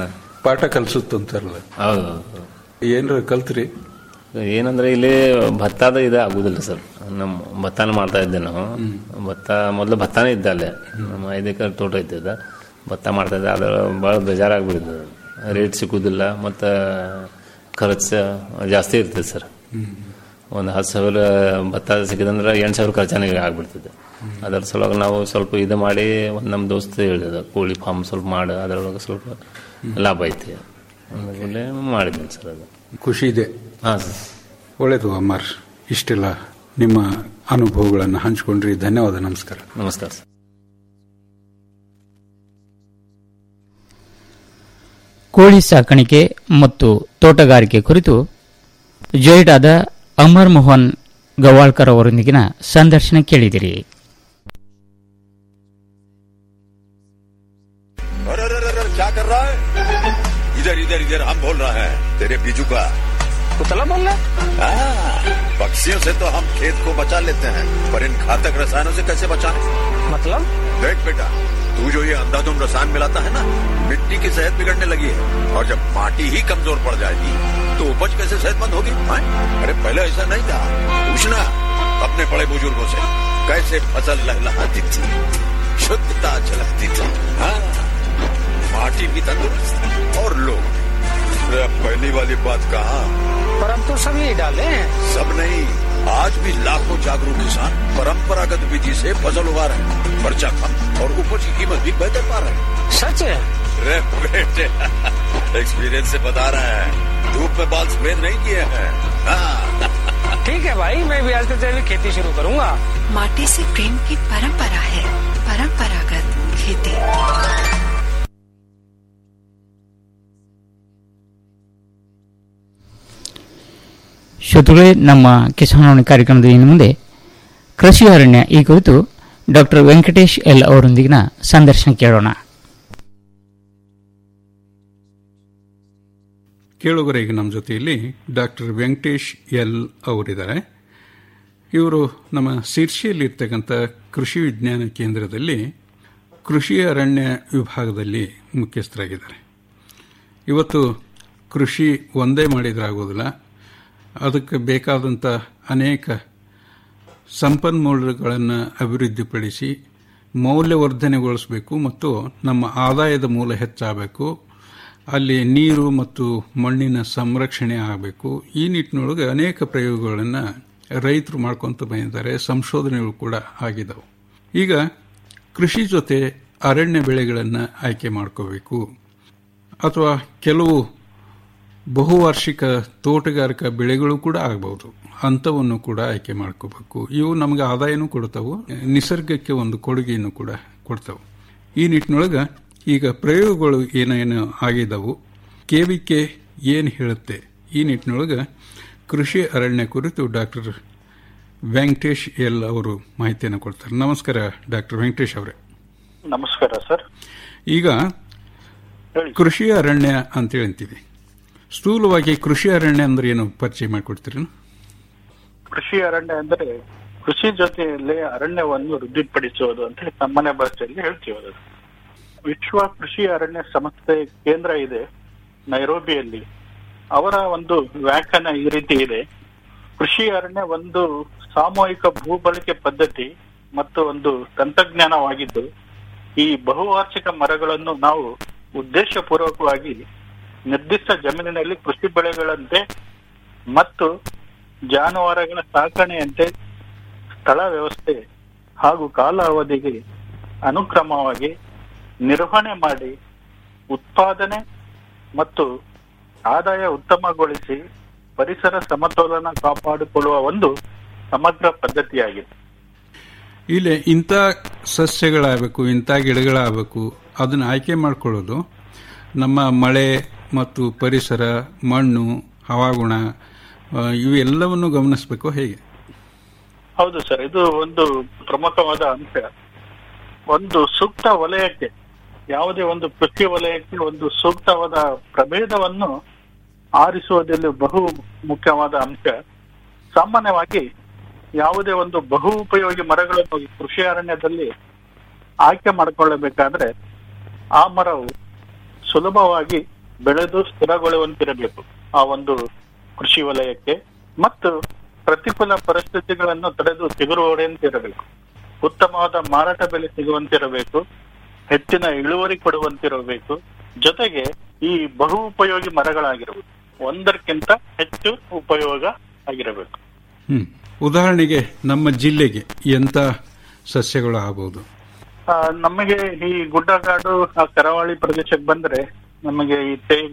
ಪಾಠ ಕಲ್ಸುತ್ತಂತಾರಲ್ಲ ಹೌದು ಹೌದು ಏನ್ರ ಕಲ್ತ್ರಿ ಏನಂದ್ರೆ ಇಲ್ಲಿ ಭತ್ತದ ಇದು ಆಗುದಿಲ್ಲ ಸರ್ ನಮ್ಮ ಭತ್ತಾನ ಮಾಡ್ತಾ ಇದ್ದೆ ನಾವು ಭತ್ತ ಮೊದಲು ಭತ್ತಾನೇ ಇದ್ದ ಅಲ್ಲೇ ನಮ್ಮ ಐದು ಎಕರೆ ತೋಟ ಇದ್ದಿದ್ದ ಭತ್ತ ಮಾಡ್ತಾ ಇದ್ದೆ ಅದ್ರ ಭಾಳ ಬೇಜಾರಾಗ್ಬಿಟ್ಟಿದೆ ರೇಟ್ ಸಿಕ್ಕುದಿಲ್ಲ ಮತ್ತು ಖರ್ಚು ಜಾಸ್ತಿ ಇರ್ತದೆ ಸರ್ ಒಂದು ಹತ್ತು ಸಾವಿರ ಭತ್ತ ಸಿಕ್ಕಿದಂದ್ರೆ ಎಂಟು ಸಾವಿರ ಖರ್ಚಾನಿಗೆ ಆಗ್ಬಿಡ್ತದೆ ಅದರ ಸಲುವಾಗಿ ನಾವು ಸ್ವಲ್ಪ ಇದು ಮಾಡಿ ಒಂದು ನಮ್ಮ ದೋಸ್ತ ಹೇಳಿದ ಕೋಳಿ ಫಾರ್ಮ್ ಸ್ವಲ್ಪ ಮಾಡು ಅದರೊಳಗೆ ಸ್ವಲ್ಪ ಲಾಭ ಐತಿ ಅಂದ್ಮೇಲೆ ಮಾಡಿದ್ದೀನಿ ಸರ್ ಅದು ಖುಷಿ ಇದೆ ಹಾಂ ಸರ್ ಒಳ್ಳೇದು ಅಮರ್ ಇಷ್ಟೆಲ್ಲ ನಿಮ್ಮ ಅನುಭವಗಳನ್ನು ಹಂಚ್ಕೊಂಡ್ರಿ ಧನ್ಯವಾದ ನಮಸ್ಕಾರ ನಮಸ್ಕಾರ ಸರ್ ಕೋಳಿ ಸಾಕಾಣಿಕೆ ಮತ್ತು ತೋಟಗಾರಿಕೆ ಕುರಿತು ಜೊಯ್ಡಾದ ಅಮರ್ ಮೋಹನ್ ಗವಾಳ್ಕರ್ ಅವರೊಂದಿಗಿನ ಸಂದರ್ಶನ ಕೇಳಿದಿರಿ अरे अरे अरे अरे, क्या कर रहा है इधर इधर इधर हम बोल रहे हैं तेरे बीजू का कुतला बोल रहा हाँ, पक्षियों से तो हम खेत को बचा लेते हैं पर इन घातक रसायनों से कैसे बचाएं? मतलब देख बेटा तू जो ये अंधाधुंध रसायन मिलाता है ना मिट्टी की सेहत बिगड़ने लगी है और जब माटी ही कमजोर पड़ जाएगी तो उपज कैसे सेहतमंद होगी हाँ? अरे पहले ऐसा नहीं था पूछना अपने बड़े बुजुर्गों से कैसे फसल लहलहाती थी शुद्धता झलकती थी हाँ माटी भी तंदुरुस्त और लोग अरे अब पहली वाली बात कहा पर हम तो सब यही डाले हैं सब नहीं आज भी लाखों जागरूक किसान परंपरागत विधि से फसल उगा रहे हैं खर्चा कम और उपज की कीमत भी बेहतर पा रहे हैं सच है अरे बेटे एक्सपीरियंस से बता रहे हैं धूप में बाल सफेद नहीं किए हैं हाँ ठीक है भाई मैं भी आज से जैविक खेती शुरू करूंगा माटी से प्रेम की परंपरा है परंपरागत खेती ಶ್ರೋತೃಗಳೇ ನಮ್ಮ ಕಿಸಾನವಾಣಿ ಕಾರ್ಯಕ್ರಮದ ಇನ್ನು ಮುಂದೆ ಕೃಷಿ ಅರಣ್ಯ ಈ ಕುರಿತು ಡಾಕ್ಟರ್ ವೆಂಕಟೇಶ್ ಎಲ್ ಅವರೊಂದಿಗಿನ ಸಂದರ್ಶನ ಕೇಳೋಣ ಕೇಳುಗರ ಈಗ ನಮ್ಮ ಜೊತೆಯಲ್ಲಿ ಡಾಕ್ಟರ್ ವೆಂಕಟೇಶ್ ಎಲ್ ಅವರಿದ್ದಾರೆ ಇವರು ನಮ್ಮ ಶಿರ್ಷಿಯಲ್ಲಿರ್ತಕ್ಕಂಥ ಕೃಷಿ ವಿಜ್ಞಾನ ಕೇಂದ್ರದಲ್ಲಿ ಕೃಷಿ ಅರಣ್ಯ ವಿಭಾಗದಲ್ಲಿ ಮುಖ್ಯಸ್ಥರಾಗಿದ್ದಾರೆ ಇವತ್ತು ಕೃಷಿ ಒಂದೇ ಮಾಡಿದ್ರೆ ಆಗೋದಿಲ್ಲ ಅದಕ್ಕೆ ಬೇಕಾದಂಥ ಅನೇಕ ಸಂಪನ್ಮೂಲಗಳನ್ನು ಅಭಿವೃದ್ಧಿಪಡಿಸಿ ಮೌಲ್ಯವರ್ಧನೆಗೊಳಿಸಬೇಕು ಮತ್ತು ನಮ್ಮ ಆದಾಯದ ಮೂಲ ಹೆಚ್ಚಾಗಬೇಕು ಅಲ್ಲಿ ನೀರು ಮತ್ತು ಮಣ್ಣಿನ ಸಂರಕ್ಷಣೆ ಆಗಬೇಕು ಈ ನಿಟ್ಟಿನೊಳಗೆ ಅನೇಕ ಪ್ರಯೋಗಗಳನ್ನು ರೈತರು ಮಾಡ್ಕೊತ ಬಂದಿದ್ದಾರೆ ಸಂಶೋಧನೆಗಳು ಕೂಡ ಆಗಿದ್ದವು ಈಗ ಕೃಷಿ ಜೊತೆ ಅರಣ್ಯ ಬೆಳೆಗಳನ್ನು ಆಯ್ಕೆ ಮಾಡ್ಕೋಬೇಕು ಅಥವಾ ಕೆಲವು ಬಹುವಾರ್ಷಿಕ ತೋಟಗಾರಿಕಾ ಬೆಳೆಗಳು ಕೂಡ ಆಗಬಹುದು ಅಂಥವನ್ನು ಕೂಡ ಆಯ್ಕೆ ಮಾಡ್ಕೋಬೇಕು ಇವು ನಮಗೆ ಆದಾಯನೂ ಕೊಡ್ತಾವು ನಿಸರ್ಗಕ್ಕೆ ಒಂದು ಕೊಡುಗೆಯನ್ನು ಕೂಡ ಕೊಡ್ತಾವು ಈ ನಿಟ್ಟಿನೊಳಗೆ ಈಗ ಪ್ರಯೋಗಗಳು ಏನೇನು ಆಗಿದ್ದವು ಕೆವಿಕೆ ಏನು ಹೇಳುತ್ತೆ ಈ ನಿಟ್ಟಿನೊಳಗೆ ಕೃಷಿ ಅರಣ್ಯ ಕುರಿತು ಡಾಕ್ಟರ್ ವೆಂಕಟೇಶ್ ಎಲ್ ಅವರು ಮಾಹಿತಿಯನ್ನು ಕೊಡ್ತಾರೆ ನಮಸ್ಕಾರ ಡಾಕ್ಟರ್ ವೆಂಕಟೇಶ್ ಅವರೇ ನಮಸ್ಕಾರ ಸರ್ ಈಗ ಕೃಷಿ ಅರಣ್ಯ ಅಂತ ಹೇಳ್ತೀವಿ ಸ್ಥೂಲವಾಗಿ ಕೃಷಿ ಅರಣ್ಯ ಅಂದ್ರೆ ಏನು ಪರಿಚಯ ಮಾಡಿಕೊಡ್ತೀರಿ ಕೃಷಿ ಅರಣ್ಯ ಅಂದ್ರೆ ಕೃಷಿ ಜೊತೆಯಲ್ಲಿ ಅರಣ್ಯವನ್ನು ವೃದ್ಧಿಪಡಿಸುವುದು ಅಂತ ಹೇಳಿ ಸಾಮಾನ್ಯ ಭಾಷೆಯಲ್ಲಿ ಹೇಳ್ತೀವಿ ಅದು ವಿಶ್ವ ಕೃಷಿ ಅರಣ್ಯ ಸಂಸ್ಥೆ ಕೇಂದ್ರ ಇದೆ ನೈರೋಬಿಯಲ್ಲಿ ಅವರ ಒಂದು ವ್ಯಾಖ್ಯಾನ ಈ ರೀತಿ ಇದೆ ಕೃಷಿ ಅರಣ್ಯ ಒಂದು ಸಾಮೂಹಿಕ ಭೂಬಳಕೆ ಪದ್ಧತಿ ಮತ್ತು ಒಂದು ತಂತ್ರಜ್ಞಾನವಾಗಿದ್ದು ಈ ಬಹುವಾರ್ಷಿಕ ಮರಗಳನ್ನು ನಾವು ಉದ್ದೇಶಪೂರ್ವಕವಾಗಿ ನಿರ್ದಿಷ್ಟ ಜಮೀನಿನಲ್ಲಿ ಕೃಷಿ ಬೆಳೆಗಳಂತೆ ಮತ್ತು ಜಾನುವಾರುಗಳ ಸಾಕಣೆಯಂತೆ ಸ್ಥಳ ವ್ಯವಸ್ಥೆ ಹಾಗೂ ಕಾಲ ಅವಧಿಗೆ ಅನುಕ್ರಮವಾಗಿ ನಿರ್ವಹಣೆ ಮಾಡಿ ಉತ್ಪಾದನೆ ಮತ್ತು ಆದಾಯ ಉತ್ತಮಗೊಳಿಸಿ ಪರಿಸರ ಸಮತೋಲನ ಕಾಪಾಡಿಕೊಳ್ಳುವ ಒಂದು ಸಮಗ್ರ ಪದ್ಧತಿಯಾಗಿದೆ ಇಲ್ಲಿ ಇಂಥ ಸಸ್ಯಗಳಾಗಬೇಕು ಇಂಥ ಗಿಡಗಳಾಗಬೇಕು ಅದನ್ನು ಆಯ್ಕೆ ಮಾಡ್ಕೊಳ್ಳೋದು ನಮ್ಮ ಮಳೆ ಮತ್ತು ಪರಿಸರ ಮಣ್ಣು ಹವಾಗುಣ ಆ, ಇವೆಲ್ಲವನ್ನು ಗಮನಿಸಬೇಕು ಹೇಗೆ ಹೌದು ಸರ್ ಇದು ಒಂದು ಪ್ರಮುಖವಾದ ಅಂಶ ಒಂದು ಸೂಕ್ತ ವಲಯಕ್ಕೆ ಯಾವುದೇ ಒಂದು ಕೃಷಿ ವಲಯಕ್ಕೆ ಒಂದು ಸೂಕ್ತವಾದ ಪ್ರಭೇದವನ್ನು ಆರಿಸುವುದಲ್ಲಿ ಬಹು ಮುಖ್ಯವಾದ ಅಂಶ ಸಾಮಾನ್ಯವಾಗಿ ಯಾವುದೇ ಒಂದು ಬಹು ಉಪಯೋಗಿ ಮರಗಳನ್ನು ಕೃಷಿ ಅರಣ್ಯದಲ್ಲಿ ಆಯ್ಕೆ ಮಾಡಿಕೊಳ್ಳಬೇಕಾದ್ರೆ ಆ ಮರವು ಸುಲಭವಾಗಿ ಬೆಳೆದು ಸ್ಥಿರಗೊಳ್ಳುವಂತಿರಬೇಕು ಆ ಒಂದು ಕೃಷಿ ವಲಯಕ್ಕೆ ಮತ್ತು ಪ್ರತಿಕೂಲ ಪರಿಸ್ಥಿತಿಗಳನ್ನು ತಡೆದು ಚಿಗುರುವಂತಿರಬೇಕು ಉತ್ತಮವಾದ ಮಾರಾಟ ಬೆಲೆ ಸಿಗುವಂತಿರಬೇಕು ಹೆಚ್ಚಿನ ಇಳುವರಿ ಕೊಡುವಂತಿರಬೇಕು ಜೊತೆಗೆ ಈ ಬಹು ಉಪಯೋಗಿ ಮರಗಳಾಗಿರಬೇಕು ಒಂದಕ್ಕಿಂತ ಹೆಚ್ಚು ಉಪಯೋಗ ಆಗಿರಬೇಕು ಹ್ಮ್ ಉದಾಹರಣೆಗೆ ನಮ್ಮ ಜಿಲ್ಲೆಗೆ ಎಂಥ ಸಸ್ಯಗಳು ಆಗಬಹುದು ಆ, ನಮಗೆ ಈ ಗುಡ್ಡಗಾಡು ಆ ಕರಾವಳಿ ಪ್ರದೇಶಕ್ಕೆ ಬಂದ್ರೆ ನಮಗೆ ಈ ತೇಗ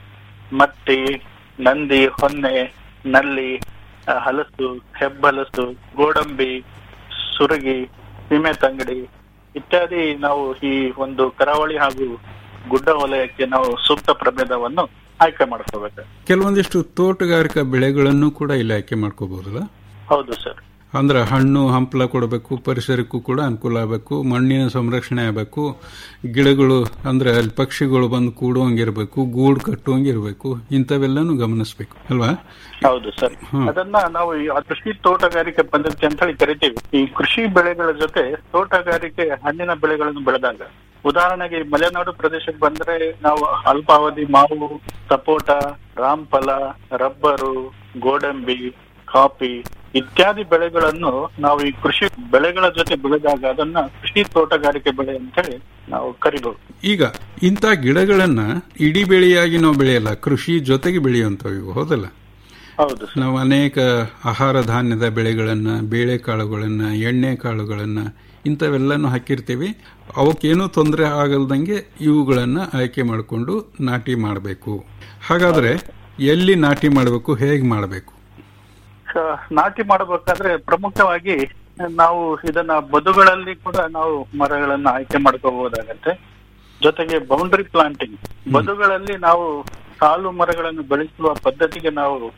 ಮತ್ತಿ ನಂದಿ ಹೊನ್ನೆ ನಲ್ಲಿ ಆ, ಹಲಸು ಹೆಬ್ಬಲಸು ಗೋಡಂಬಿ ಸುರಗಿ ಸೀಮೆ ತಂಗಡಿ ಇತ್ಯಾದಿ ನಾವು ಈ ಒಂದು ಕರಾವಳಿ ಹಾಗೂ ಗುಡ್ಡ ವಲಯಕ್ಕೆ ನಾವು ಸೂಕ್ತ ಪ್ರಭೇದವನ್ನು ಆಯ್ಕೆ ಮಾಡ್ಕೋಬೇಕು ಕೆಲವೊಂದಿಷ್ಟು ತೋಟಗಾರಿಕಾ ಬೆಳೆಗಳನ್ನು ಕೂಡ ಇಲ್ಲಿ ಆಯ್ಕೆ ಮಾಡ್ಕೋಬಹುದಲ್ಲ ಹೌದು ಸರ್ ಅಂದ್ರೆ ಹಣ್ಣು ಹಂಪಲ ಕೊಡಬೇಕು ಪರಿಸರಕ್ಕೂ ಕೂಡ ಅನುಕೂಲ ಆಗಬೇಕು ಮಣ್ಣಿನ ಸಂರಕ್ಷಣೆ ಆಗಬೇಕು ಗಿಡಗಳು ಅಂದ್ರೆ ಅಲ್ಲಿ ಪಕ್ಷಿಗಳು ಬಂದು ಕೂಡುವಂಗಿರ್ಬೇಕು ಗೂಡು ಕಟ್ಟುವಂಗಿರ್ಬೇಕು ಇಂಥವೆಲ್ಲನೂ ಗಮನಿಸಬೇಕು ಅಲ್ವಾ ಹೌದು ಸರ್ ಅದನ್ನ ನಾವು ಈ ಕೃಷಿ ತೋಟಗಾರಿಕೆ ಪದ್ಧತಿ ಅಂತ ಹೇಳಿ ಕರಿತೀವಿ ಈ ಕೃಷಿ ಬೆಳೆಗಳ ಜೊತೆ ತೋಟಗಾರಿಕೆ ಹಣ್ಣಿನ ಬೆಳೆಗಳನ್ನು ಬೆಳೆದಾಗ ಉದಾಹರಣೆಗೆ ಈ ಮಲೆನಾಡು ಪ್ರದೇಶಕ್ಕೆ ಬಂದ್ರೆ ನಾವು ಅಲ್ಪಾವಧಿ ಮಾವು ಸಪೋಟ ರಾಮ್ಫಲ ರಬ್ಬರು ಗೋಡಂಬಿ ಕಾಫಿ ಇತ್ಯಾದಿ ಬೆಳೆಗಳನ್ನು ನಾವು ಈ ಕೃಷಿ ಬೆಳೆಗಳ ಜೊತೆ ಬೆಳೆದಾಗ ಅದನ್ನ ಕೃಷಿ ತೋಟಗಾರಿಕೆ ಬೆಳೆ ಅಂತ ಹೇಳಿ ನಾವು ಕರಿಬಹುದು ಈಗ ಇಂಥ ಗಿಡಗಳನ್ನ ಇಡೀ ಬೆಳೆಯಾಗಿ ನಾವು ಬೆಳೆಯಲ್ಲ ಕೃಷಿ ಜೊತೆಗೆ ಬೆಳೆಯುವಂಥವು ಇವು ಹೌದಲ್ಲ ಹೌದು ನಾವು ಅನೇಕ ಆಹಾರ ಧಾನ್ಯದ ಬೆಳೆಗಳನ್ನ ಬೇಳೆಕಾಳುಗಳನ್ನ ಎಣ್ಣೆ ಕಾಳುಗಳನ್ನ ಇಂಥವೆಲ್ಲನೂ ಹಾಕಿರ್ತೀವಿ ಅವಕ್ಕೇನೂ ತೊಂದರೆ ಆಗಲ್ದಂಗೆ ಇವುಗಳನ್ನ ಆಯ್ಕೆ ಮಾಡಿಕೊಂಡು ನಾಟಿ ಮಾಡಬೇಕು ಹಾಗಾದ್ರೆ ಎಲ್ಲಿ ನಾಟಿ ಮಾಡಬೇಕು ಹೇಗೆ ಮಾಡಬೇಕು ಸ- ನಾಟಿ ಮಾಡಬೇಕಾದ್ರೆ ಪ್ರಮುಖವಾಗಿ ನಾವು ಇದನ್ನ ಬದುಗಳಲ್ಲಿ ಕೂಡ ನಾವು ಮರಗಳನ್ನ ಆಯ್ಕೆ ಮಾಡ್ಕೋಬಹುದಾಗತ್ತೆ ಜೊತೆಗೆ ಬೌಂಡ್ರಿ ಪ್ಲಾಂಟಿಂಗ್ ಬದುಗಳಲ್ಲಿ ನಾವು ಸಾಲು ಮರಗಳನ್ನು ಬೆಳೆಸುವ ಪದ್ಧತಿಗೆ ನಾವು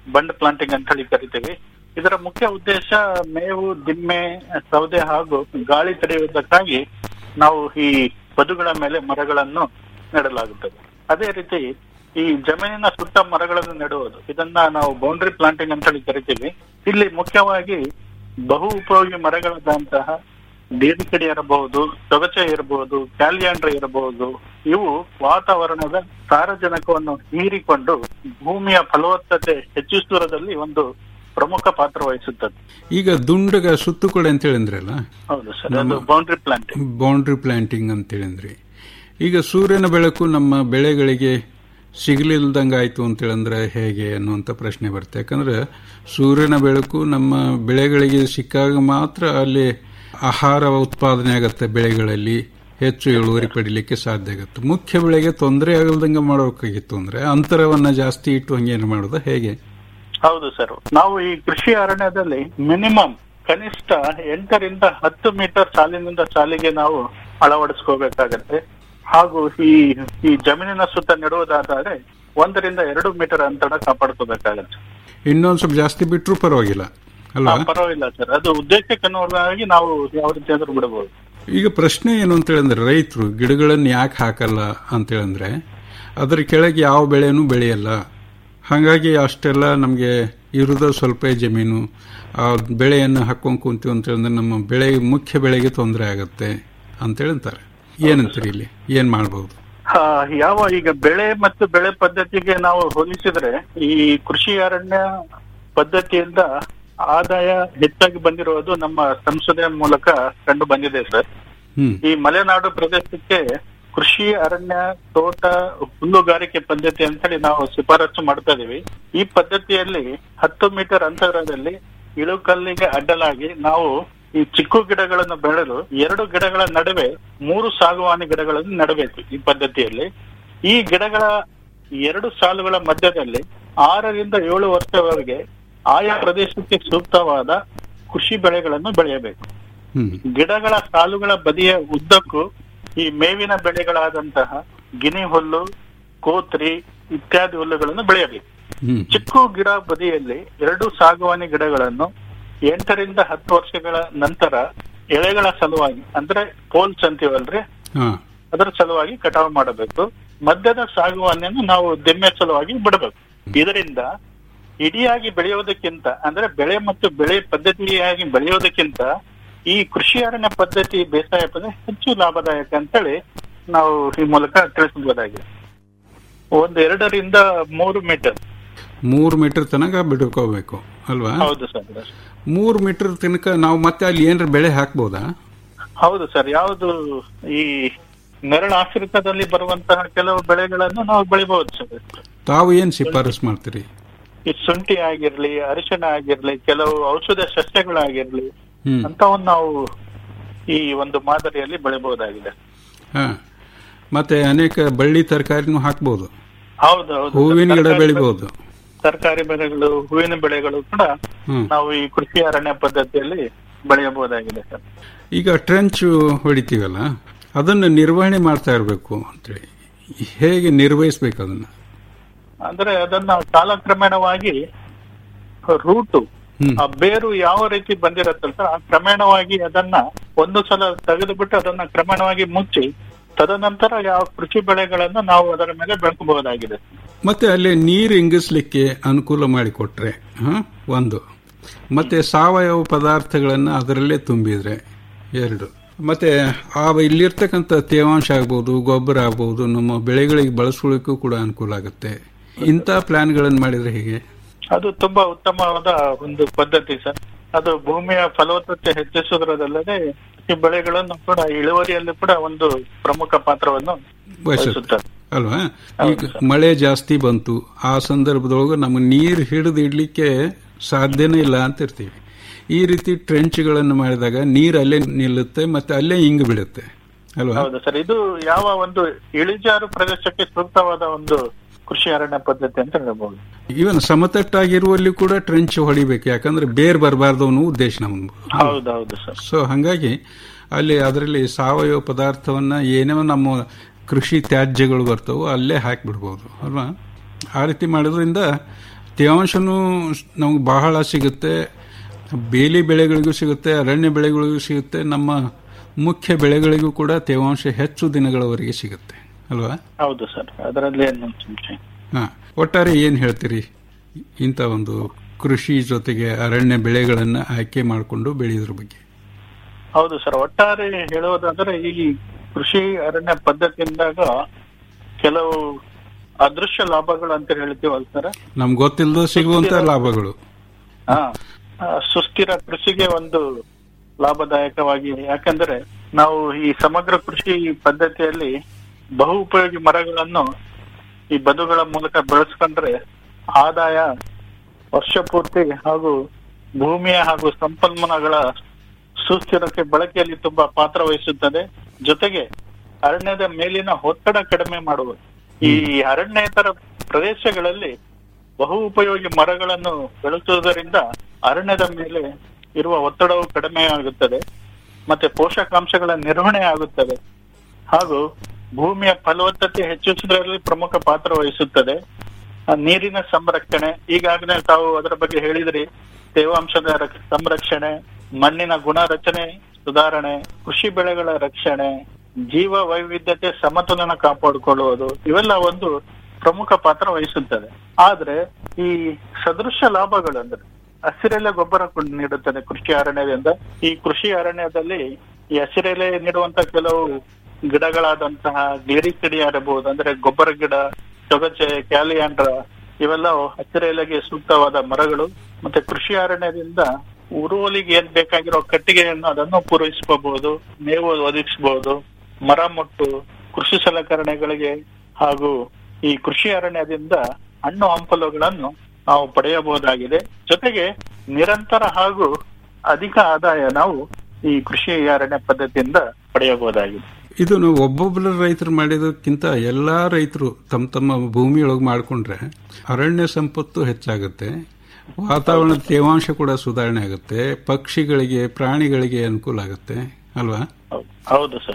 ಬಂಡ್ ಪ್ಲಾಂಟಿಂಗ್ ಅಂತ ಹೇಳಿ ಕರಿತೀವಿ ಇದರ ಮುಖ್ಯ ಉದ್ದೇಶ ಮೇವು ದಿಮ್ಮೆ ಸೌದೆ ಹಾಗೂ ಗಾಳಿ ತಡೆಯುವುದಕ್ಕಾಗಿ ನಾವು ಈ ಬದುಗಳ ಮೇಲೆ ಮರಗಳನ್ನು ನೆಡಲಾಗುತ್ತದೆ ಅದೇ ರೀತಿ ಈ ಜಮೀನಿನ ಸುತ್ತ ಮರಗಳನ್ನು ನೆಡುವುದು ಇದನ್ನ ನಾವು ಬೌಂಡ್ರಿ ಪ್ಲಾಂಟಿಂಗ್ ಅಂತ ಹೇಳಿ ಕರಿತೀವಿ ಇಲ್ಲಿ ಮುಖ್ಯವಾಗಿ ಬಹು ಉಪಯೋಗಿ ಮರಗಳಾದಂತಹ ಡೇರಿಕಡಿ ಇರಬಹುದು ತೊಗಚೆ ಇರಬಹುದು ಕ್ಯಾಲಿಯಾಂಡ್ರ ಇರಬಹುದು ಇವು ವಾತಾವರಣದ ಸಾರಜನಕವನ್ನು ಹೀರಿಕೊಂಡು ಭೂಮಿಯ ಫಲವತ್ತತೆ ಹೆಚ್ಚಿಸುವುದರಲ್ಲಿ ಒಂದು ಪ್ರಮುಖ ಪಾತ್ರ ವಹಿಸುತ್ತದೆ ಈಗ ದುಂಡಗ ಸುತ್ತುಕೊಡೆ ಅಂತ ಹೇಳಿದ್ರಲ್ಲ ಹೌದು ಸರ್ ಅದು ಬೌಂಡ್ರಿ ಪ್ಲಾಂಟಿಂಗ್ ಬೌಂಡ್ರಿ ಪ್ಲಾಂಟಿಂಗ್ ಅಂತ ಹೇಳಿದ್ರಿ ಈಗ ಸೂರ್ಯನ ಬೆಳಕು ನಮ್ಮ ಬೆಳೆಗಳಿಗೆ ಸಿಗಲಿಲ್ದಂಗೆ ಆಯ್ತು ಅಂತೇಳಂದ್ರೆ ಹೇಗೆ ಅನ್ನುವಂಥ ಪ್ರಶ್ನೆ ಬರುತ್ತೆ ಯಾಕಂದ್ರೆ ಸೂರ್ಯನ ಬೆಳಕು ನಮ್ಮ ಬೆಳೆಗಳಿಗೆ ಸಿಕ್ಕಾಗ ಮಾತ್ರ ಅಲ್ಲಿ ಆಹಾರ ಉತ್ಪಾದನೆ ಆಗುತ್ತೆ ಬೆಳೆಗಳಲ್ಲಿ ಹೆಚ್ಚು ಇಳುವರಿ ಪಡಿಲಿಕ್ಕೆ ಸಾಧ್ಯ ಆಗುತ್ತೆ ಮುಖ್ಯ ಬೆಳೆಗೆ ತೊಂದರೆ ಆಗಲ್ದಂಗೆ ಮಾಡಬೇಕಾಗಿತ್ತು ಅಂದ್ರೆ ಅಂತರವನ್ನ ಜಾಸ್ತಿ ಇಟ್ಟು ಹಂಗೇನು ಮಾಡೋದು ಹೇಗೆ ಹೌದು ಸರ್ ನಾವು ಈ ಕೃಷಿ ಅರಣ್ಯದಲ್ಲಿ ಮಿನಿಮಮ್ ಕನಿಷ್ಠ ಎಂಟರಿಂದ ಹತ್ತು ಮೀಟರ್ ಸಾಲಿನಿಂದ ಸಾಲಿಗೆ ನಾವು ಅಳವಡಿಸ್ಕೋಬೇಕಾಗತ್ತೆ ಹಾಗೂ ಈ ಈ ಜಮೀನಿನ ಸುತ್ತ ನೆಡುವುದಾದರೆ ಒಂದರಿಂದ ಎರಡು ಮೀಟರ್ ಅಂತರ ಕಾಪಾಡ್ಕೋಬೇಕಾಗತ್ತೆ ಇನ್ನೊಂದು ಸ್ವಲ್ಪ ಜಾಸ್ತಿ ಬಿಟ್ಟರು ಪರವಾಗಿಲ್ಲ ಅಲ್ವಾ ಆ, ಪರವಾಗಿಲ್ಲ ಸರ್ ಅದು ಉದ್ದೇಶಕ್ಕೆ ಅನುಗುಣವಾಗಿ ನಾವು ಯಾವ ರೀತಿ ಆದ್ರೂ ಬಿಡಬಹುದು ಈಗ ಪ್ರಶ್ನೆ ಏನು ಅಂತ ಹೇಳಿದ್ರೆ ರೈತರು ಗಿಡಗಳನ್ನು ಯಾಕೆ ಹಾಕಲ್ಲ ಅಂತ ಹೇಳಿದ್ರೆ ಅದರ ಕೆಳಗೆ ಯಾವ ಬೆಳೆನೂ ಬೆಳೆಯಲ್ಲ ಹಾಗಾಗಿ ಅಷ್ಟೆಲ್ಲ ನಮಗೆ ಇರೋದು ಸ್ವಲ್ಪ ಜಮೀನು ಆ ಬೆಳೆಯನ್ನು ಹಾಕೊಂಡು ಕುಂತೀವಿ ಅಂತ ಹೇಳಿದ್ರೆ ನಮ್ಮ ಬೆಳೆ ಮುಖ್ಯ ಬೆಳೆಗೆ ತೊಂದರೆ ಆಗುತ್ತೆ ಅಂತೇಳಿ ಅಂತಾರೆ ಏನಂತೀರಿ ಇಲ್ಲಿ ಏನ್ ಮಾಡ್ಬೋದು ಆ, ಯಾವ ಈಗ ಬೆಳೆ ಮತ್ತು ಬೆಳೆ ಪದ್ಧತಿಗೆ ನಾವು ಹೋಲಿಸಿದ್ರೆ ಈ ಕೃಷಿ ಅರಣ್ಯ ಪದ್ಧತಿಯಿಂದ ಆದಾಯ ಹೆಚ್ಚಾಗಿ ಬಂದಿರುವುದು ನಮ್ಮ ಸಂಸದೆಯ ಮೂಲಕ ಕಂಡು ಬಂದಿದೆ ಸರ್ ಹ್ಮ್ ಈ ಮಲೆನಾಡು ಪ್ರದೇಶಕ್ಕೆ ಕೃಷಿ ಅರಣ್ಯ ತೋಟ ಹುಲ್ಲುಗಾರಿಕೆ ಪದ್ಧತಿ ಅಂತ ಹೇಳಿ ನಾವು ಶಿಫಾರಸು ಮಾಡ್ತಾ ಇದೀವಿ ಈ ಪದ್ಧತಿಯಲ್ಲಿ ಹತ್ತು ಮೀಟರ್ ಅಂತರದಲ್ಲಿ ಇಳುಕಲ್ಲಿಗೆ ಅಡ್ಡಲಾಗಿ ನಾವು ಈ ಚಿಕ್ಕು ಗಿಡಗಳನ್ನು ಬೆಳೆದು ಎರಡು ಗಿಡಗಳ ನಡುವೆ ಮೂರು ಸಾಗುವಾನಿ ಗಿಡಗಳನ್ನು ನೆಡಬೇಕು ಈ ಪದ್ಧತಿಯಲ್ಲಿ ಈ ಗಿಡಗಳ ಎರಡು ಸಾಲುಗಳ ಮಧ್ಯದಲ್ಲಿ ಆರರಿಂದ ಏಳು ವರ್ಷದವರೆಗೆ ಆಯಾ ಪ್ರದೇಶಕ್ಕೆ ಸೂಕ್ತವಾದ ಕೃಷಿ ಬೆಳೆಗಳನ್ನು ಬೆಳೆಯಬೇಕು ಹ್ಮ್ ಗಿಡಗಳ ಸಾಲುಗಳ ಬದಿಯ ಉದ್ದಕ್ಕೂ ಈ ಮೇವಿನ ಬೆಳೆಗಳಾದಂತಹ ಗಿನಿ ಹುಲ್ಲು ಕೋತ್ರಿ ಇತ್ಯಾದಿ ಹುಲ್ಲುಗಳನ್ನು ಬೆಳೆಯಬೇಕು ಹ್ಮ್ ಚಿಕ್ಕು ಗಿಡ ಬದಿಯಲ್ಲಿ ಎರಡು ಸಾಗುವಾನಿ ಗಿಡಗಳನ್ನು ಎಂಟರಿಂದ ಹತ್ತು ವರ್ಷಗಳ ನಂತರ ಎಳೆಗಳ ಸಲುವಾಗಿ ಅಂದ್ರೆ ಪೋಲ್ಸ್ ಅಂತೀವಲ್ರಿ ಹಾ ಅದರ ಸಲುವಾಗಿ ಕಟಾವು ಮಾಡಬೇಕು ಮಧ್ಯದ ಸಾಗುವಾನಿಯನ್ನು ನಾವು ದೆಮ್ಮೆ ಸಲುವಾಗಿ ಬಿಡಬೇಕು ಇದರಿಂದ ಇಡಿಯಾಗಿ ಬೆಳೆಯೋದಕ್ಕಿಂತ ಅಂದ್ರೆ ಬೆಳೆ ಮತ್ತು ಬೆಳೆ ಪದ್ಧತಿಯಾಗಿ ಬೆಳೆಯೋದಕ್ಕಿಂತ ಈ ಕೃಷಿ ಅರಣ್ಯ ಪದ್ಧತಿ ಬೇಸಾಯ ಪದ್ಧತಿ ಹೆಚ್ಚು ಲಾಭದಾಯಕ ಅಂತೇಳಿ ನಾವು ಈ ಮೂಲಕ ತಿಳಿಸಬಹುದಾಗಿದೆ ಒಂದು ಎರಡರಿಂದ ಮೂರು ಮೀಟರ್ ಮೂರು ಮೀಟರ್ ತನಕ ಬಿಡ್ಕೋಬೇಕು ಅಲ್ವಾ ಹೌದು ಸರ್ ಮೂರು ಮೀಟರ್ ತನಕ ನಾವು ಮತ್ತೆ ಅಲ್ಲಿ ಏನಾರ ಬೆಳೆ ಹಾಕ್ಬೋದಾ ಹೌದು ಸರ್ ಯಾವುದು ಈ ನೆರಳು ಆಶ್ರಿತದಲ್ಲಿ ಬರುವಂತಹ ಕೆಲವು ಬೆಳೆಗಳನ್ನು ನಾವು ಬೆಳಿಬಹುದು ಸರ್ ತಾವು ಏನ್ ಶಿಫಾರಸ್ ಮಾಡ್ತೀರಿ ಈ ಶುಂಠಿ ಆಗಿರ್ಲಿ ಅರಿಶಿಣ ಆಗಿರ್ಲಿ ಕೆಲವು ಔಷಧ ಸಸ್ಯಗಳಾಗಿರ್ಲಿ ಹ್ಮ್ ಅಂತವನ್ನ ನಾವು ಈ ಒಂದು ಮಾದರಿಯಲ್ಲಿ ಬೆಳಿಬಹುದಾಗಿದೆ ಹಾ ಮತ್ತೆ ಅನೇಕ ಬಳ್ಳಿ ತರಕಾರಿನೂ ಹಾಕ್ಬೋದು ಹೌದು ಹೌದು ಹೂವಿನ ಗಿಡ ತರಕಾರಿ ಬೆಳಿಬಹುದು ತರಕಾರಿ ಬೆಳೆಗಳು ಹೂವಿನ ಬೆಳೆಗಳು ಕೂಡ ಹ್ಮ್. ನಾವು ಈ ಕೃಷಿ ಅರಣ್ಯ ಪದ್ಧತಿಯಲ್ಲಿ ಬೆಳೆಯಬಹುದಾಗಿದೆ ಸರ್ ಈಗ ಟ್ರೆಂಚ್ ಹೊಡಿತೀವಲ್ಲ ಅದನ್ನು ನಿರ್ವಹಣೆ ಮಾಡ್ತಾ ಇರಬೇಕು ಅಂತೇಳಿ ಹೇಗೆ ನಿರ್ವಹಿಸ್ಬೇಕು ಅದನ್ನ ಅಂದ್ರೆ ಅದನ್ನ ಕಾಲಕ್ರಮೇಣವಾಗಿ ರೂಟು ಹ್ಮ್. ಆ ಬೇರು ಯಾವ ರೀತಿ ಬಂದಿರತ್ತಲ್ಲ ಸರ್ ಆ ಕ್ರಮೇಣವಾಗಿ ಅದನ್ನ ಒಂದು ಸಲ ತೆಗೆದು ಬಿಟ್ಟು ಅದನ್ನ ಕ್ರಮೇಣವಾಗಿ ಮುಚ್ಚಿ ತದನಂತರ ಯಾವ ಕೃಷಿ ಬೆಳೆಗಳನ್ನ ನಾವು ಅದರ ಮೇಲೆ ಬೆಳ್ಕಬಹುದಾಗಿದೆ ಮತ್ತೆ ಅಲ್ಲಿ ನೀರು ಇಂಗಿಸ್ಲಿಕ್ಕೆ ಅನುಕೂಲ ಮಾಡಿಕೊಟ್ರೆ ಹ? ಒಂದು ಮತ್ತೆ ಸಾವಯವ ಪದಾರ್ಥಗಳನ್ನ ಅದರಲ್ಲೇ ತುಂಬಿದ್ರೆ ಎರಡು ಮತ್ತೆ ಆ ಇಲ್ಲಿರ್ತಕ್ಕಂಥ ತೇವಾಂಶ ಆಗ್ಬೋದು ಗೊಬ್ಬರ ಆಗ್ಬೋದು ನಮ್ಮ ಬೆಳೆಗಳಿಗೆ ಬಳಸ್ಕೊಳ್ಳಿಕ್ಕೂ ಕೂಡ ಅನುಕೂಲ ಆಗುತ್ತೆ ಇಂಥ ಪ್ಲಾನ್ಗಳನ್ನು ಮಾಡಿದ್ರೆ ಹೇಗೆ ಅದು ತುಂಬಾ ಉತ್ತಮವಾದ ಒಂದು ಪದ್ಧತಿ ಸರ್ ಅದು ಭೂಮಿಯ ಫಲವತ್ತತೆ ಹೆಚ್ಚಿಸುವುದರಲ್ಲದೆ ಈ ಬೆಳೆಗಳನ್ನು ಕೂಡ ಇಳುವರಿಯಲ್ಲಿ ಕೂಡ ಒಂದು ಪ್ರಮುಖ ಪಾತ್ರವನ್ನು ವಹಿಸುತ್ತೆ ವಹಿಸುತ್ತದೆ ಅಲ್ವಾ ಈಗ ಮಳೆ ಜಾಸ್ತಿ ಬಂತು ಆ ಸಂದರ್ಭದೊಳಗೆ ನಮಗೆ ನೀರು ಹಿಡಿದು ಇಡ್ಲಿಕ್ಕೆ ಸಾಧ್ಯನೇ ಇಲ್ಲ ಅಂತ ಇರ್ತೀವಿ ಈ ರೀತಿ ಟ್ರೆಂಚ್ಗಳನ್ನು ಮಾಡಿದಾಗ ನೀರು ಅಲ್ಲೇ ನಿಲ್ಲುತ್ತೆ ಮತ್ತೆ ಅಲ್ಲೇ ಹಿಂಗ್ ಬಿಡುತ್ತೆ ಅಲ್ವಾ ಹೌದು ಸರ್ ಇದು ಯಾವ ಒಂದು ಇಳಿಜಾರು ಪ್ರದೇಶಕ್ಕೆ ಸೂಕ್ತವಾದ ಒಂದು ಕೃಷಿ ಅರಣ್ಯ ಪದ್ಧತಿ ಅಂತ ಹೇಳ್ಬಹುದು ಇವನ್ ಸಮತಟ್ಟಾಗಿರುವಲ್ಲಿ ಕೂಡ ಟ್ರೆಂಚ್ ಹೊಡಿಬೇಕು ಯಾಕಂದ್ರೆ ಬೇರ್ ಬರಬಾರ್ದು ಅನ್ನೋ ಉದ್ದೇಶ ನಮ್ದು ಹೌದೌದು ಸರ್ ಸೊ ಹಂಗಾಗಿ ಅಲ್ಲಿ ಅದರಲ್ಲಿ ಸಾವಯವ ಪದಾರ್ಥವನ್ನ ಏನೇ ನಮ್ಮ ಕೃಷಿ ತ್ಯಾಜ್ಯಗಳು ಬರ್ತವೋ ಅಲ್ಲೇ ಹಾಕಿಬಿಡ್ಬೋದು ಅಲ್ವಾ ಆ ರೀತಿ ಮಾಡೋದ್ರಿಂದ ತೇವಾಂಶನೂ ನಮ್ಗೆ ಬಹಳ ಸಿಗುತ್ತೆ ಬೇಲಿ ಬೆಳೆಗಳಿಗೂ ಸಿಗುತ್ತೆ ಅರಣ್ಯ ಬೆಳೆಗಳಿಗೂ ಸಿಗುತ್ತೆ ನಮ್ಮ ಮುಖ್ಯ ಬೆಳೆಗಳಿಗೂ ಕೂಡ ತೇವಾಂಶ ಹೆಚ್ಚು ದಿನಗಳವರೆಗೆ ಸಿಗುತ್ತೆ ಅಲ್ವಾ ಹೌದು ಸರ್ ಅದರಲ್ಲಿ ಏನು ಸಂಶಯ ಹಾ ಒಟ್ಟಾರೆ ಏನು ಹೇಳ್ತೀರಿ ಇಂಥ ಒಂದು ಕೃಷಿ ಜೊತೆಗೆ ಅರಣ್ಯ ಬೆಳೆಗಳನ್ನು ಆಯ್ಕೆ ಮಾಡಿಕೊಂಡು ಬೆಳೆಯೋದ್ರ ಬಗ್ಗೆ ಹೌದು ಸರ್ ಒಟ್ಟಾರೆ ಹೇಳುವುದಾದ್ರೆ ಈ ಕೃಷಿ ಅರಣ್ಯ ಪದ್ಧತಿಯಿಂದಾಗ ಕೆಲವು ಅದೃಶ್ಯ ಲಾಭಗಳು ಅಂತ ಹೇಳ್ತೀವಲ್ಲ ಸರ್ ನಮ್ಗೆ ಗೊತ್ತಿಲ್ಲದ ಸಿಗುವಂತ ಲಾಭಗಳು ಹಾ ಆ, ಸುಸ್ಥಿರ ಕೃಷಿಗೆ ಒಂದು ಲಾಭದಾಯಕವಾಗಿ ಯಾಕಂದ್ರೆ ನಾವು ಈ ಸಮಗ್ರ ಕೃಷಿ ಪದ್ಧತಿಯಲ್ಲಿ ಬಹು ಉಪಯೋಗಿ ಮರಗಳನ್ನು ಈ ಬದುಗಳ ಮೂಲಕ ಬೆಳೆಸ್ಕೊಂಡ್ರೆ ಆದಾಯ ವರ್ಷ ಪೂರ್ತಿ ಹಾಗೂ ಭೂಮಿಯ ಹಾಗೂ ಸಂಪನ್ಮೂಲಗಳ ಸುಸ್ಥಿರತೆ ಬಳಕೆಯಲ್ಲಿ ತುಂಬಾ ಪಾತ್ರ ವಹಿಸುತ್ತದೆ ಜೊತೆಗೆ ಅರಣ್ಯದ ಮೇಲಿನ ಒತ್ತಡ ಕಡಿಮೆ ಮಾಡುವುದು ಈ ಅರಣ್ಯೇತರ ಪ್ರದೇಶಗಳಲ್ಲಿ ಬಹು ಉಪಯೋಗಿ ಮರಗಳನ್ನು ಬೆಳೆಸುವುದರಿಂದ ಅರಣ್ಯದ ಮೇಲೆ ಇರುವ ಒತ್ತಡವು ಕಡಿಮೆ ಆಗುತ್ತದೆ ಮತ್ತೆ ಪೋಷಕಾಂಶಗಳ ನಿರ್ವಹಣೆ ಆಗುತ್ತದೆ ಹಾಗೂ ಭೂಮಿಯ ಫಲವತ್ತತೆ ಹೆಚ್ಚಿಸುವುದರಲ್ಲಿ ಪ್ರಮುಖ ಪಾತ್ರ ವಹಿಸುತ್ತದೆ ಆ, ನೀರಿನ ಸಂರಕ್ಷಣೆ ಈಗಾಗಲೇ ತಾವು ಅದರ ಬಗ್ಗೆ ಹೇಳಿದ್ರಿ ತೇವಾಂಶದ ರಕ್ಷ- ಸಂರಕ್ಷಣೆ ಮಣ್ಣಿನ ಗುಣರಚನೆ ಸುಧಾರಣೆ ಕೃಷಿ ಬೆಳೆಗಳ ರಕ್ಷಣೆ ಜೀವ ವೈವಿಧ್ಯತೆ ಸಮತೋಲನ ಕಾಪಾಡಿಕೊಳ್ಳುವುದು ಇವೆಲ್ಲ ಒಂದು ಪ್ರಮುಖ ಪಾತ್ರ ವಹಿಸುತ್ತದೆ ಆದ್ರೆ ಈ ಸದೃಶ ಲಾಭಗಳು ಅಂದ್ರೆ ಹಸಿರೆಲೆ ಗೊಬ್ಬರ ಕೊಂಡು ನೀಡುತ್ತದೆ ಕೃಷಿ ಅರಣ್ಯದಿಂದ ಈ ಕೃಷಿ ಅರಣ್ಯದಲ್ಲಿ ಈ ಹಸಿರೆಲೆ ನೀಡುವಂತ ಕೆಲವು ಗಿಡಗಳಾದಂತಹ ಗ್ಲಿರಿಸಿಡಿ ಇರಬಹುದು ಅಂದ್ರೆ ಗೊಬ್ಬರ ಗಿಡ ತೊಗಚೆ ಕ್ಯಾಲಿಯಾಂಡ್ರ ಇವೆಲ್ಲ ಹಸಿರೆಲೆಗೆ ಸೂಕ್ತವಾದ ಮರಗಳು ಮತ್ತೆ ಕೃಷಿ ಅರಣ್ಯದಿಂದ ಉರುವಲಿಗೆ ಏನ್ ಬೇಕಾಗಿರೋ ಕಟ್ಟಿಗೆಯನ್ನು ಅದನ್ನು ಪೂರೈಸ್ಕೋಬಹುದು ಮೇವು ಒದಗಿಸಬಹುದು ಮರ ಮುಟ್ಟು ಕೃಷಿ ಸಲಕರಣೆಗಳಿಗೆ ಹಾಗೂ ಈ ಕೃಷಿ ಅರಣ್ಯದಿಂದ ಹಣ್ಣು ಹಂಪಲುಗಳನ್ನು ನಾವು ಪಡೆಯಬಹುದಾಗಿದೆ ಜೊತೆಗೆ ನಿರಂತರ ಹಾಗೂ ಅಧಿಕ ಆದಾಯ ನಾವು ಈ ಕೃಷಿ ಅರಣ್ಯ ಪದ್ಧತಿಯಿಂದ ಪಡೆಯಬಹುದಾಗಿದೆ ಇದು ನಾವು ಒಬ್ಬೊಬ್ಬರ ರೈತರು ಮಾಡಿದಕ್ಕಿಂತ ಎಲ್ಲಾ ರೈತರು ತಮ್ಮ ತಮ್ಮ ಭೂಮಿಯೊಳಗೆ ಮಾಡಿಕೊಂಡ್ರೆ ಅರಣ್ಯ ಸಂಪತ್ತು ಹೆಚ್ಚಾಗುತ್ತೆ ವಾತಾವರಣದ ತೇವಾಂಶ ಕೂಡ ಸುಧಾರಣೆ ಆಗುತ್ತೆ ಪಕ್ಷಿಗಳಿಗೆ ಪ್ರಾಣಿಗಳಿಗೆ ಅನುಕೂಲ ಆಗುತ್ತೆ ಅಲ್ವಾ ಹೌದು ಸರ್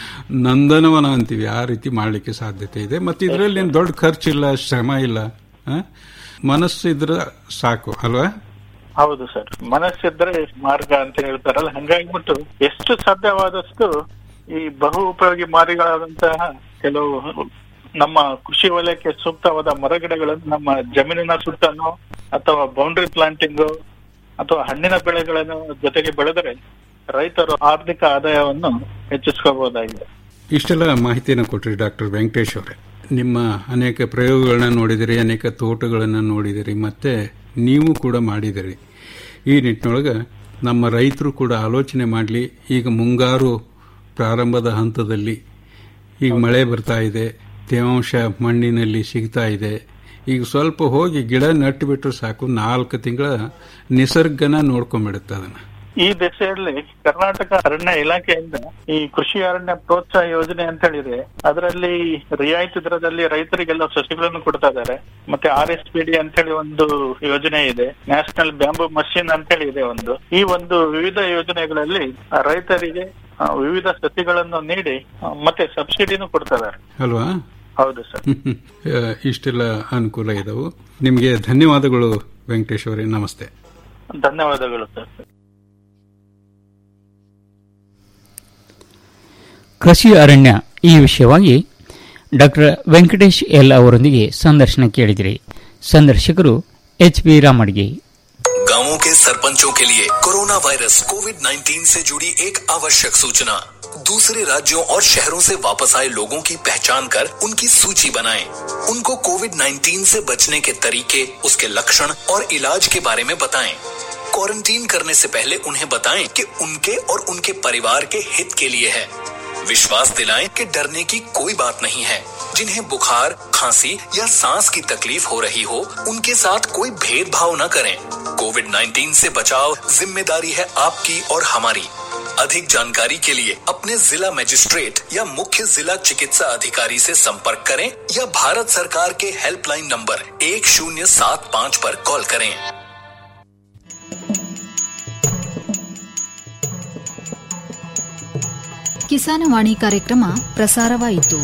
ನಂದನವನ ಅಂತೀವಿ ಆ ರೀತಿ ಮಾಡಲಿಕ್ಕೆ ಸಾಧ್ಯತೆ ಇದೆ ಮತ್ತೆ ಇದರಲ್ಲಿ ಏನು ದೊಡ್ಡ ಖರ್ಚಿಲ್ಲ ಶ್ರಮ ಇಲ್ಲ ಆ? ಮನಸ್ಸಿದ್ರೆ ಸಾಕು ಅಲ್ವಾ ಹೌದು ಸರ್ ಮನಸ್ಸಿದ್ರೆ ಮಾರ್ಗ ಅಂತ ಹೇಳ್ತಾರಲ್ಲ ಹಂಗಾಗ್ಬಿಟ್ಟು ಎಷ್ಟು ಸಾಧ್ಯವಾದಷ್ಟು ಈ ಬಹು ಉಪಯೋಗಿ ಮಾರಿಗಳಾದಂತಹ ಕೆಲವು ನಮ್ಮ ಕೃಷಿ ವಲಯಕ್ಕೆ ಸೂಕ್ತವಾದ ಮರಗಿಡಗಳನ್ನು ನಮ್ಮ ಜಮೀನಿನ ಸುತ್ತನೋ ಅಥವಾ ಬೌಂಡ್ರಿ ಪ್ಲಾಂಟಿಂಗ್ ಅಥವಾ ಹಣ್ಣಿನ ಬೆಳೆಗಳನ್ನು ಜೊತೆಗೆ ಬೆಳೆದರೆ ರೈತರು ಆರ್ಥಿಕ ಆದಾಯವನ್ನು ಹೆಚ್ಚಿಸ್ಕೋಬಹುದಾಗಿದೆ ಇಷ್ಟೆಲ್ಲ ಮಾಹಿತಿಯನ್ನು ಕೊಟ್ರಿ ಡಾಕ್ಟರ್ ವೆಂಕಟೇಶ್ ಅವರೇ ನಿಮ್ಮ ಅನೇಕ ಪ್ರಯೋಗಗಳನ್ನ ನೋಡಿದಿರಿ ಅನೇಕ ತೋಟಗಳನ್ನು ನೋಡಿದಿರಿ ಮತ್ತೆ ನೀವು ಕೂಡ ಮಾಡಿದಿರಿ ಈ ನಿಟ್ಟಿನೊಳಗೆ ನಮ್ಮ ರೈತರು ಕೂಡ ಆಲೋಚನೆ ಮಾಡಲಿ ಈಗ ಮುಂಗಾರು ಪ್ರಾರಂಭದ ಹಂತದಲ್ಲಿ ಈಗ ಮಳೆ ಬರ್ತಾ ಇದೆ ತೇವಾಂಶ ಮಣ್ಣಿನಲ್ಲಿ ಸಿಗ್ತಾ ಇದೆ ಈಗ ಸ್ವಲ್ಪ ಹೋಗಿ ಗಿಡ ನಟ್ಟು ಬಿಟ್ಟರು ಸಾಕು ನಾಲ್ಕು ತಿಂಗಳ ನಿಸರ್ಗನ ನೋಡ್ಕೊಂಡ್ಬಿಡುತ್ತೆ ಅದನ್ನ ಈ ದಿಸೆಯಲ್ಲಿ ಕರ್ನಾಟಕ ಅರಣ್ಯ ಇಲಾಖೆಯಿಂದ ಈ ಕೃಷಿ ಅರಣ್ಯ ಪ್ರೋತ್ಸಾಹ ಯೋಜನೆ ಅಂತ ಹೇಳಿದೆ ಅದರಲ್ಲಿ ರಿಯಾಯಿತಿ ದರದಲ್ಲಿ ರೈತರಿಗೆಲ್ಲ ಸಸಿಗಳನ್ನು ಕೊಡ್ತಾ ಇದ್ದಾರೆ ಮತ್ತೆ ಆರ್ ಎಸ್ ಪಿ ಡಿ ಅಂತ ಹೇಳಿ ಒಂದು ಯೋಜನೆ ಇದೆ ನ್ಯಾಷನಲ್ ಬ್ಯಾಂಬೂ ಮಷಿನ್ ಅಂತ ಹೇಳಿ ಇದೆ ಒಂದು ಈ ಒಂದು ವಿವಿಧ ಯೋಜನೆಗಳಲ್ಲಿ ಆ ರೈತರಿಗೆ ಆ, ವಿವಿಧ ಸಸಿಗಳನ್ನು ನೀಡಿ ಆ, ಮತ್ತೆ ಸಬ್ಸಿಡಿನೂ ಕೊಡ್ತಾ ಇದ್ದಾರೆ ಅಲ್ವಾ ಹೌದು ಸರ್ ಆ, ಇಷ್ಟೆಲ್ಲ ಅನುಕೂಲ ಇದಾವು ನಿಮಗೆ ಧನ್ಯವಾದಗಳು ವೆಂಕಟೇಶ್ ಅವರೇ ನಮಸ್ತೆ ಧನ್ಯವಾದಗಳು ಸರ್ ಕೃಷಿ ಅರಣ್ಯ ಈ ವಿಷಯವಾಗಿ ಡಾಕ್ಟರ್ ವೆಂಕಟೇಶ್ ಎಲ್ ಅವರೊಂದಿಗೆ ಸಂದರ್ಶನ ಕೇಳಿದಿರಿ ಸಂದರ್ಶಕರು ಎಚ್ ಬಿ ರಾಮಡ್ಗಿ गांवों के सरपंचों के लिए कोरोना वायरस कोविड 19 से जुड़ी एक आवश्यक सूचना दूसरे राज्यों और शहरों से वापस आए लोगों की पहचान कर उनकी सूची बनाएं। उनको कोविड 19 से बचने के तरीके उसके लक्षण और इलाज के बारे में बताएं। क्वारंटीन करने से पहले उन्हें बताएं कि उनके और उनके परिवार के हित के लिए है विश्वास दिलाएं कि डरने की कोई बात नहीं है जिन्हें बुखार खांसी या सांस की तकलीफ हो रही हो उनके साथ कोई भेदभाव न करें कोविड 19 से बचाव जिम्मेदारी है आपकी और हमारी अधिक जानकारी के लिए अपने जिला मजिस्ट्रेट या मुख्य जिला चिकित्सा अधिकारी से संपर्क करें या भारत सरकार के हेल्पलाइन नंबर एक शून्य सात पाँच पर कॉल करें ಕಿಸಾನವಾಣಿ ಕಾರ್ಯಕ್ರಮ ಪ್ರಸಾರವಾಯಿತು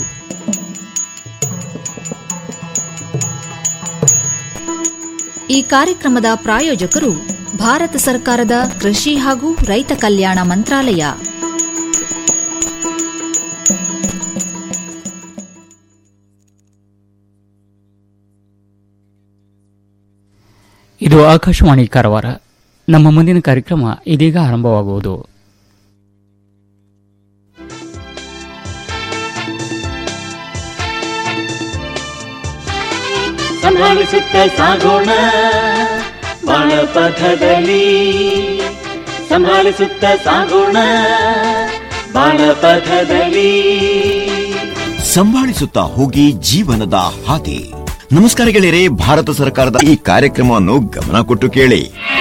ಈ ಕಾರ್ಯಕ್ರಮದ ಪ್ರಾಯೋಜಕರು ಭಾರತ ಸರ್ಕಾರದ ಕೃಷಿ ಹಾಗೂ ರೈತ ಕಲ್ಯಾಣ ಮಂತ್ರಾಲಯ ಇದು ಆಕಾಶವಾಣಿ ಕಾರವಾರ ನಮ್ಮ ಮುಂದಿನ ಕಾರ್ಯಕ್ರಮ ಇದೀಗ ಆರಂಭವಾಗುವುದು ಸಂಭಾಳಿಸುತ್ತ ಸಾಗೋಣ ಬಾಣಪಥದಲ್ಲಿ ಸಂಭಾಳಿಸುತ್ತ ಸಾಗೋಣ ಬಾಣಪಥದಲ್ಲಿ ಸಂಭಾಳಿಸುತ್ತಾ ಹೋಗಿ ಜೀವನದ ಹಾದಿ ನಮಸ್ಕಾರ ಗೆಳೆಯರೆ ಭಾರತ ಸರ್ಕಾರದ ಈ ಕಾರ್ಯಕ್ರಮವನ್ನು ಗಮನ ಕೊಟ್ಟು ಕೇಳಿ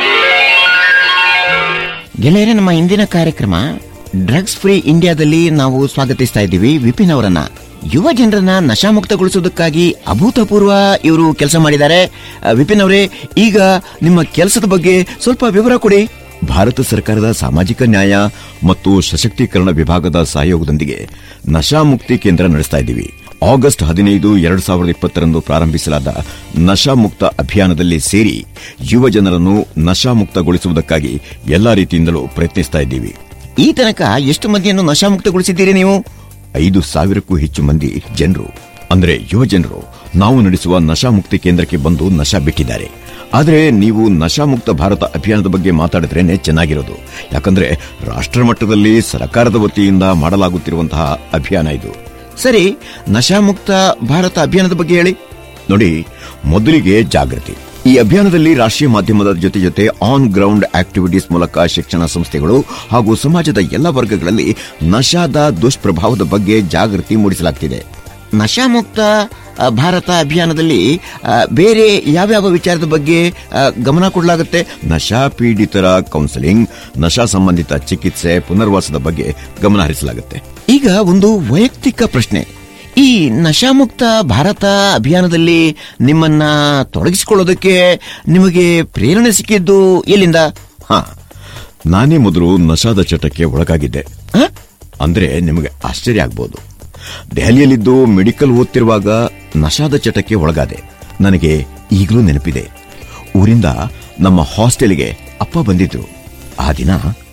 ಗೆಳೆಯರೆ ನಮ್ಮ ಇಂದಿನ ಕಾರ್ಯಕ್ರಮ ಡ್ರಗ್ಸ್ ಫ್ರೀ ಇಂಡಿಯಾದಲ್ಲಿ ನಾವು ಸ್ವಾಗತಿಸ್ತಾ ಇದ್ದೀವಿ ವಿಪಿನ್ ಅವರನ್ನ ಯುವ ಜನರನ್ನ ನಶಾಮುಕ್ತಗೊಳಿಸುವುದಕ್ಕಾಗಿ ಅಭೂತಪೂರ್ವ ಇವರು ಕೆಲಸ ಮಾಡಿದ್ದಾರೆ ಆ, ವಿಪಿನ್ ಅವರೇ ಈಗ ನಿಮ್ಮ ಕೆಲಸದ ಬಗ್ಗೆ ಸ್ವಲ್ಪ ವಿವರ ಕೊಡಿ ಭಾರತ ಸರ್ಕಾರದ ಸಾಮಾಜಿಕ ನ್ಯಾಯ ಮತ್ತು ಸಶಕ್ತೀಕರಣ ವಿಭಾಗದ ಸಹಯೋಗದೊಂದಿಗೆ ನಶಾಮುಕ್ತಿ ಕೇಂದ್ರ ನಡೆಸ್ತಾ ಇದ್ದೀವಿ ಆಗಸ್ಟ್ ಹದಿನೈದು ಎರಡು ಸಾವಿರದ ಇಪ್ಪತ್ತರಂದು ಪ್ರಾರಂಭಿಸಲಾದ ನಶಾಮುಕ್ತ ಅಭಿಯಾನದಲ್ಲಿ ಸೇರಿ ಯುವ ಜನರನ್ನು ನಶಾಮುಕ್ತಗೊಳಿಸುವುದಕ್ಕಾಗಿ ಎಲ್ಲಾ ರೀತಿಯಿಂದಲೂ ಪ್ರಯತ್ನಿಸ್ತಾ ಇದ್ದೀವಿ ಈ ತನಕ ಎಷ್ಟು ಮಂದಿಯನ್ನು ನಶಾಮುಕ್ತಗೊಳಿಸಿದ್ದೀರಿ ನೀವು ಐದು ಸಾವಿರಕ್ಕೂ ಹೆಚ್ಚು ಮಂದಿ ಜನರು ಅಂದ್ರೆ ಯುವ ಜನರು ನಾವು ನಡೆಸುವ ನಶಾಮುಕ್ತಿ ಕೇಂದ್ರಕ್ಕೆ ಬಂದು ನಶಾ ಬಿಟ್ಟಿದ್ದಾರೆ ಆದರೆ ನೀವು ನಶಾಮುಕ್ತ ಭಾರತ ಅಭಿಯಾನದ ಬಗ್ಗೆ ಮಾತಾಡಿದ್ರೇನೆ ಚೆನ್ನಾಗಿರೋದು ಯಾಕಂದ್ರೆ ರಾಷ್ಟ್ರ ಮಟ್ಟದಲ್ಲಿ ಸರ್ಕಾರದ ವತಿಯಿಂದ ಮಾಡಲಾಗುತ್ತಿರುವಂತಹ ಅಭಿಯಾನ ಇದು ಸರಿ ನಶಾಮುಕ್ತ ಭಾರತ ಅಭಿಯಾನದ ಬಗ್ಗೆ ಹೇಳಿ ನೋಡಿ ಮೊದಲಿಗೆ ಜಾಗೃತಿ ಈ ಅಭಿಯಾನದಲ್ಲಿ ರಾಷ್ಟ್ರೀಯ ಮಾಧ್ಯಮದ ಜೊತೆ ಜೊತೆ ಆನ್ ಗ್ರೌಂಡ್ ಆಕ್ಟಿವಿಟೀಸ್ ಮೂಲಕ ಶಿಕ್ಷಣ ಸಂಸ್ಥೆಗಳು ಹಾಗೂ ಸಮಾಜದ ಎಲ್ಲ ವರ್ಗಗಳಲ್ಲಿ ನಶಾದ ದುಷ್ಪ್ರಭಾವದ ಬಗ್ಗೆ ಜಾಗೃತಿ ಮೂಡಿಸಲಾಗ್ತಿದೆ ನಶಾಮುಕ್ತ ಆ, ಭಾರತ ಅಭಿಯಾನದಲ್ಲಿ ಆ, ಬೇರೆ ಯಾವ್ಯಾವ ವಿಚಾರದ ಬಗ್ಗೆ ಆ, ಗಮನ ಕೊಡಲಾಗುತ್ತೆ ನಶಾ ಪೀಡಿತರ ಕೌನ್ಸೆಲಿಂಗ್ ನಶಾ ಸಂಬಂಧಿತ ಚಿಕಿತ್ಸೆ ಪುನರ್ವಾಸದ ಬಗ್ಗೆ ಗಮನ ಹರಿಸಲಾಗುತ್ತೆ ಈಗ ಒಂದು ವೈಯಕ್ತಿಕ ಪ್ರಶ್ನೆ ಈ ನಶಾಮುಕ್ತ ಭಾರತ ಅಭಿಯಾನದಲ್ಲಿ ನಿಮ್ಮನ್ನ ತೊಡಗಿಸಿಕೊಳ್ಳೋದಕ್ಕೆ ನಿಮಗೆ ಪ್ರೇರಣೆ ಸಿಕ್ಕಿದ್ದು ಎಲ್ಲಿಂದ ಹಾ ನಾನೇ ಮೊದಲು ನಶಾದ ಚಟಕ್ಕೆ ಒಳಗಾಗಿದ್ದೆ ಹ? ಅಂದ್ರೆ ನಿಮಗೆ ಆಶ್ಚರ್ಯ ಆಗ್ಬೋದು ದೆಹಲಿಯಲ್ಲಿದ್ದು ಮೆಡಿಕಲ್ ಓದ್ತಿರುವಾಗ ನಶಾದ ಚಟಕ್ಕೆ ಒಳಗಾದೆ ನನಗೆ ಈಗಲೂ ನೆನಪಿದೆ ಊರಿಂದ ನಮ್ಮ ಹಾಸ್ಟೆಲ್ಗೆ ಅಪ್ಪ ಬಂದಿದ್ರು ಆ ದಿನ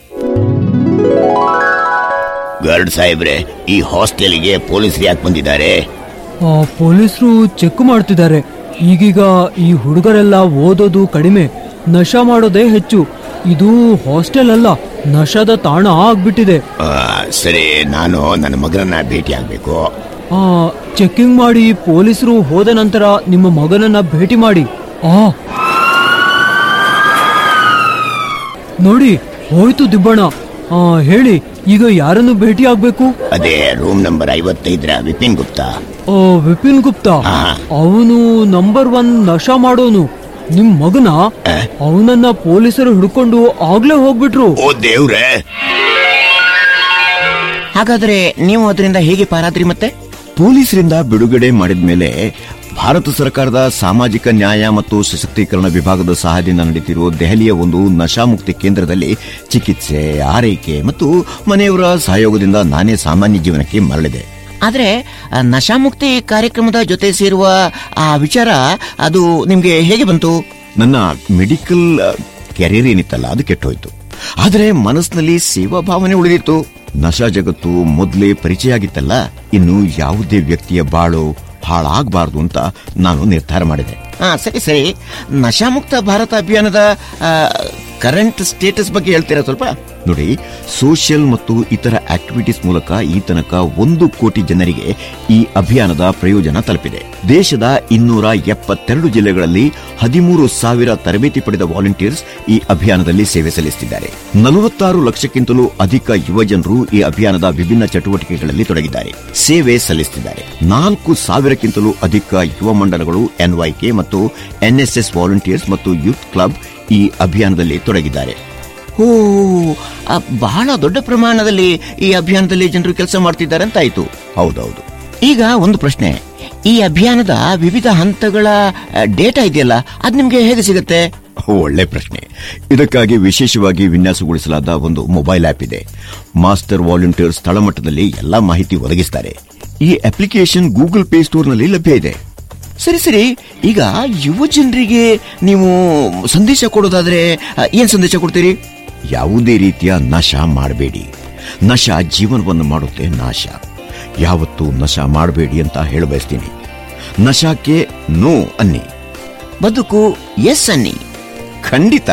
ಗರ್ಡ್ ಸಾಹೇಬ್ರೆ ಈ ಹಾಸ್ಟೆಲ್ಗೆ ಪೊಲೀಸರು ಯಾಕೆ ಬಂದಿದ್ದಾರೆ ಆ, ಪೊಲೀಸರು ಚೆಕ್ ಮಾಡ್ತಿದ್ದಾರೆ ಈಗೀಗ ಈ ಹುಡುಗರೆಲ್ಲ ಓದೋದು ಕಡಿಮೆ ನಶಾ ಮಾಡೋದೇ ಹೆಚ್ಚು ಇದು ಹಾಸ್ಟೆಲ್ ಅಲ್ಲ ನಶಾದ ತಾಣ ಆಗ್ಬಿಟ್ಟಿದೆ ಆ, ಸರಿ ನಾನು ನನ್ನ ಮಗನನ್ನ ಭೇಟಿ ಆಗ್ಬೇಕು ಆ ಚೆಕಿಂಗ್ ಮಾಡಿ ಪೊಲೀಸರು ಹೋದ ನಂತರ ನಿಮ್ಮ ಮಗನನ್ನ ಭೇಟಿ ಮಾಡಿ ಆ ನೋಡಿ ಹೋಯ್ತು ದಿಬ್ಬಣ್ಣ ಆ, ಹೇಳಿ ಈಗ ಯಾರನ್ನು ಭೇಟಿ ಆಗ್ಬೇಕು ಅದೇ ರೂಮ್ ನಂಬರ್ ಐವತ್ತೈದರ ವಿಪಿನ್ ಗುಪ್ತಾ ಆ, ವಿಪಿನ್ ಗುಪ್ತಾ ಅವನು ನಂಬರ್ ಒನ್ ನಶಾ ಮಾಡೋನು ನಿಮ್ ಮಗನ ಅವನನ್ನ ಪೊಲೀಸರು ಹಿಡ್ಕೊಂಡು ಆಗ್ಲೇ ಹೋಗ್ಬಿಟ್ರು ಓ ದೇವ್ರೆ ಹಾಗಾದ್ರೆ ನೀವು ಅದರಿಂದ ಹೇಗೆ ಪಾರಾದ್ರಿ ಮತ್ತೆ ಪೊಲೀಸರಿಂದ ಬಿಡುಗಡೆ ಮಾಡಿದ ಮೇಲೆ ಭಾರತ ಸರ್ಕಾರದ ಸಾಮಾಜಿಕ ನ್ಯಾಯ ಮತ್ತು ಸಶಕ್ತೀಕರಣ ವಿಭಾಗದ ಸಹಾಯದಿಂದ ನಡೆಯುತ್ತಿರುವ ದೆಹಲಿಯ ಒಂದು ನಶಾಮುಕ್ತಿ ಕೇಂದ್ರದಲ್ಲಿ ಚಿಕಿತ್ಸೆ ಆರೈಕೆ ಮತ್ತು ಮನೆಯವರ ಸಹಯೋಗದಿಂದ ನಾನೇ ಸಾಮಾನ್ಯ ಜೀವನಕ್ಕೆ ಮರಳಿದೆ ಆದ್ರೆ ಆ, ನಶಾಮುಕ್ತಿ ಕಾರ್ಯಕ್ರಮದ ಜೊತೆ ಸೇರುವ ಆ ವಿಚಾರ ಅದು ನಿಮ್ಗೆ ಹೇಗೆ ಬಂತು ನನ್ನ ಮೆಡಿಕಲ್ ಕೆರಿಯರ್ ಏನಿತ್ತಲ್ಲ ಅದು ಕೆಟ್ಟೋಯ್ತು ಆದರೆ ಮನಸ್ಸಿನಲ್ಲಿ ಸೇವಾ ಭಾವನೆ ಉಳಿದಿತ್ತು ನಶಾ ಜಗತ್ತು ಮೊದಲೇ ಪರಿಚಯ ಆಗಿತ್ತಲ್ಲ ಇನ್ನು ಯಾವುದೇ ವ್ಯಕ್ತಿಯ ಬಾಳು ಹಾಳಾಗಬಾರದು ಅಂತ ನಾನು ನಿರ್ಧಾರ ಮಾಡಿದೆ ಹಾ ಸರಿ ಸರಿ ನಶಾಮುಕ್ತ ಭಾರತ ಅಭಿಯಾನದ ಕರೆಂಟ್ ಸ್ಟೇಟಸ್ ಬಗ್ಗೆ ಹೇಳ್ತೀರಾ ಸ್ವಲ್ಪ ನೋಡಿ ಸೋಷಿಯಲ್ ಮತ್ತು ಇತರ ಆಕ್ಟಿವಿಟೀಸ್ ಮೂಲಕ ಈ ತನಕ ಒಂದು ಕೋಟಿ ಜನರಿಗೆ ಈ ಅಭಿಯಾನದ ಪ್ರಯೋಜನ ತಲುಪಿದೆ ದೇಶದ ಇನ್ನೂರ ಎಪ್ಪತ್ತೆರಡು ಜಿಲ್ಲೆಗಳಲ್ಲಿ ಹದಿಮೂರು ಸಾವಿರ ತರಬೇತಿ ಪಡೆದ ವಾಲಂಟಿಯರ್ಸ್ ಈ ಅಭಿಯಾನದಲ್ಲಿ ಸೇವೆ ಸಲ್ಲಿಸುತ್ತಿದ್ದಾರೆ ನಲವತ್ತಾರು ಲಕ್ಷಕ್ಕಿಂತಲೂ ಅಧಿಕ ಯುವ ಜನರು ಈ ಅಭಿಯಾನದ ವಿಭಿನ್ನ ಚಟುವಟಿಕೆಗಳಲ್ಲಿ ತೊಡಗಿದ್ದಾರೆ ಸೇವೆ ಸಲ್ಲಿಸುತ್ತಿದ್ದಾರೆ ನಾಲ್ಕು ಸಾವಿರಕ್ಕಿಂತಲೂ ಅಧಿಕ ಯುವ ಮಂಡಲಗಳು ಎನ್ವೈಕೆ ಮತ್ತು ಎನ್ಎಸ್ಎಸ್ ವಾಲಂಟಿಯರ್ಸ್ ಮತ್ತು ಯೂತ್ ಕ್ಲಬ್ ಈ ಅಭಿಯಾನದಲ್ಲಿ ತೊಡಗಿದ್ದಾರೆ ಓ ಆ, ಬಹಳ ದೊಡ್ಡ ಪ್ರಮಾಣದಲ್ಲಿ ಈ ಅಭಿಯಾನದಲ್ಲಿ ಜನರು ಕೆಲಸ ಮಾಡ್ತಿದ್ದಾರೆ ಅಂತ ಆಯ್ತು ಹೌದೌದು ಈಗ ಒಂದು ಪ್ರಶ್ನೆ ಈ ಅಭಿಯಾನದ ವಿವಿಧ ಹಂತಗಳ ಆ, ಡೇಟಾ ಇದೆಯಲ್ಲ ಅದ್ ನಿಮ್ಗೆ ಹೇಗೆ ಸಿಗುತ್ತೆ ಒಳ್ಳೆ ಪ್ರಶ್ನೆ ಇದಕ್ಕಾಗಿ ವಿಶೇಷವಾಗಿ ವಿನ್ಯಾಸಗೊಳಿಸಲಾದ ಒಂದು ಮೊಬೈಲ್ ಆಪ್ ಇದೆ ಮಾಸ್ಟರ್ ವಾಲಂಟಿಯರ್ ಸ್ಥಳಮಟ್ಟದಲ್ಲಿ ಎಲ್ಲಾ ಮಾಹಿತಿ ಒದಗಿಸ್ತಾರೆ ಈ ಅಪ್ಲಿಕೇಶನ್ ಗೂಗಲ್ ಪ್ಲೇ ಸ್ಟೋರ್ನಲ್ಲಿ ಲಭ್ಯ ಇದೆ ಸರಿ ಸರಿ ಈಗ ಯುವ ಜನರಿಗೆ ನೀವು ಸಂದೇಶ ಕೊಡೋದಾದ್ರೆ ಆ, ಏನ್ ಸಂದೇಶ ಕೊಡ್ತೀರಿ ಯಾವುದೇ ರೀತಿಯ ನಶ ಮಾಡಬೇಡಿ ನಶ ಜೀವನವನ್ನು ಮಾಡುತ್ತೆ ನಾಶ ಯಾವತ್ತೂ ನಶ ಮಾಡಬೇಡಿ ಅಂತ ಹೇಳ ಬಯಸ್ತೀನಿ ನಶಾಕ್ಕೆ ನೋ ಅನ್ನಿ ಬದುಕು ಎಸ್ ಅನ್ನಿ ಖಂಡಿತ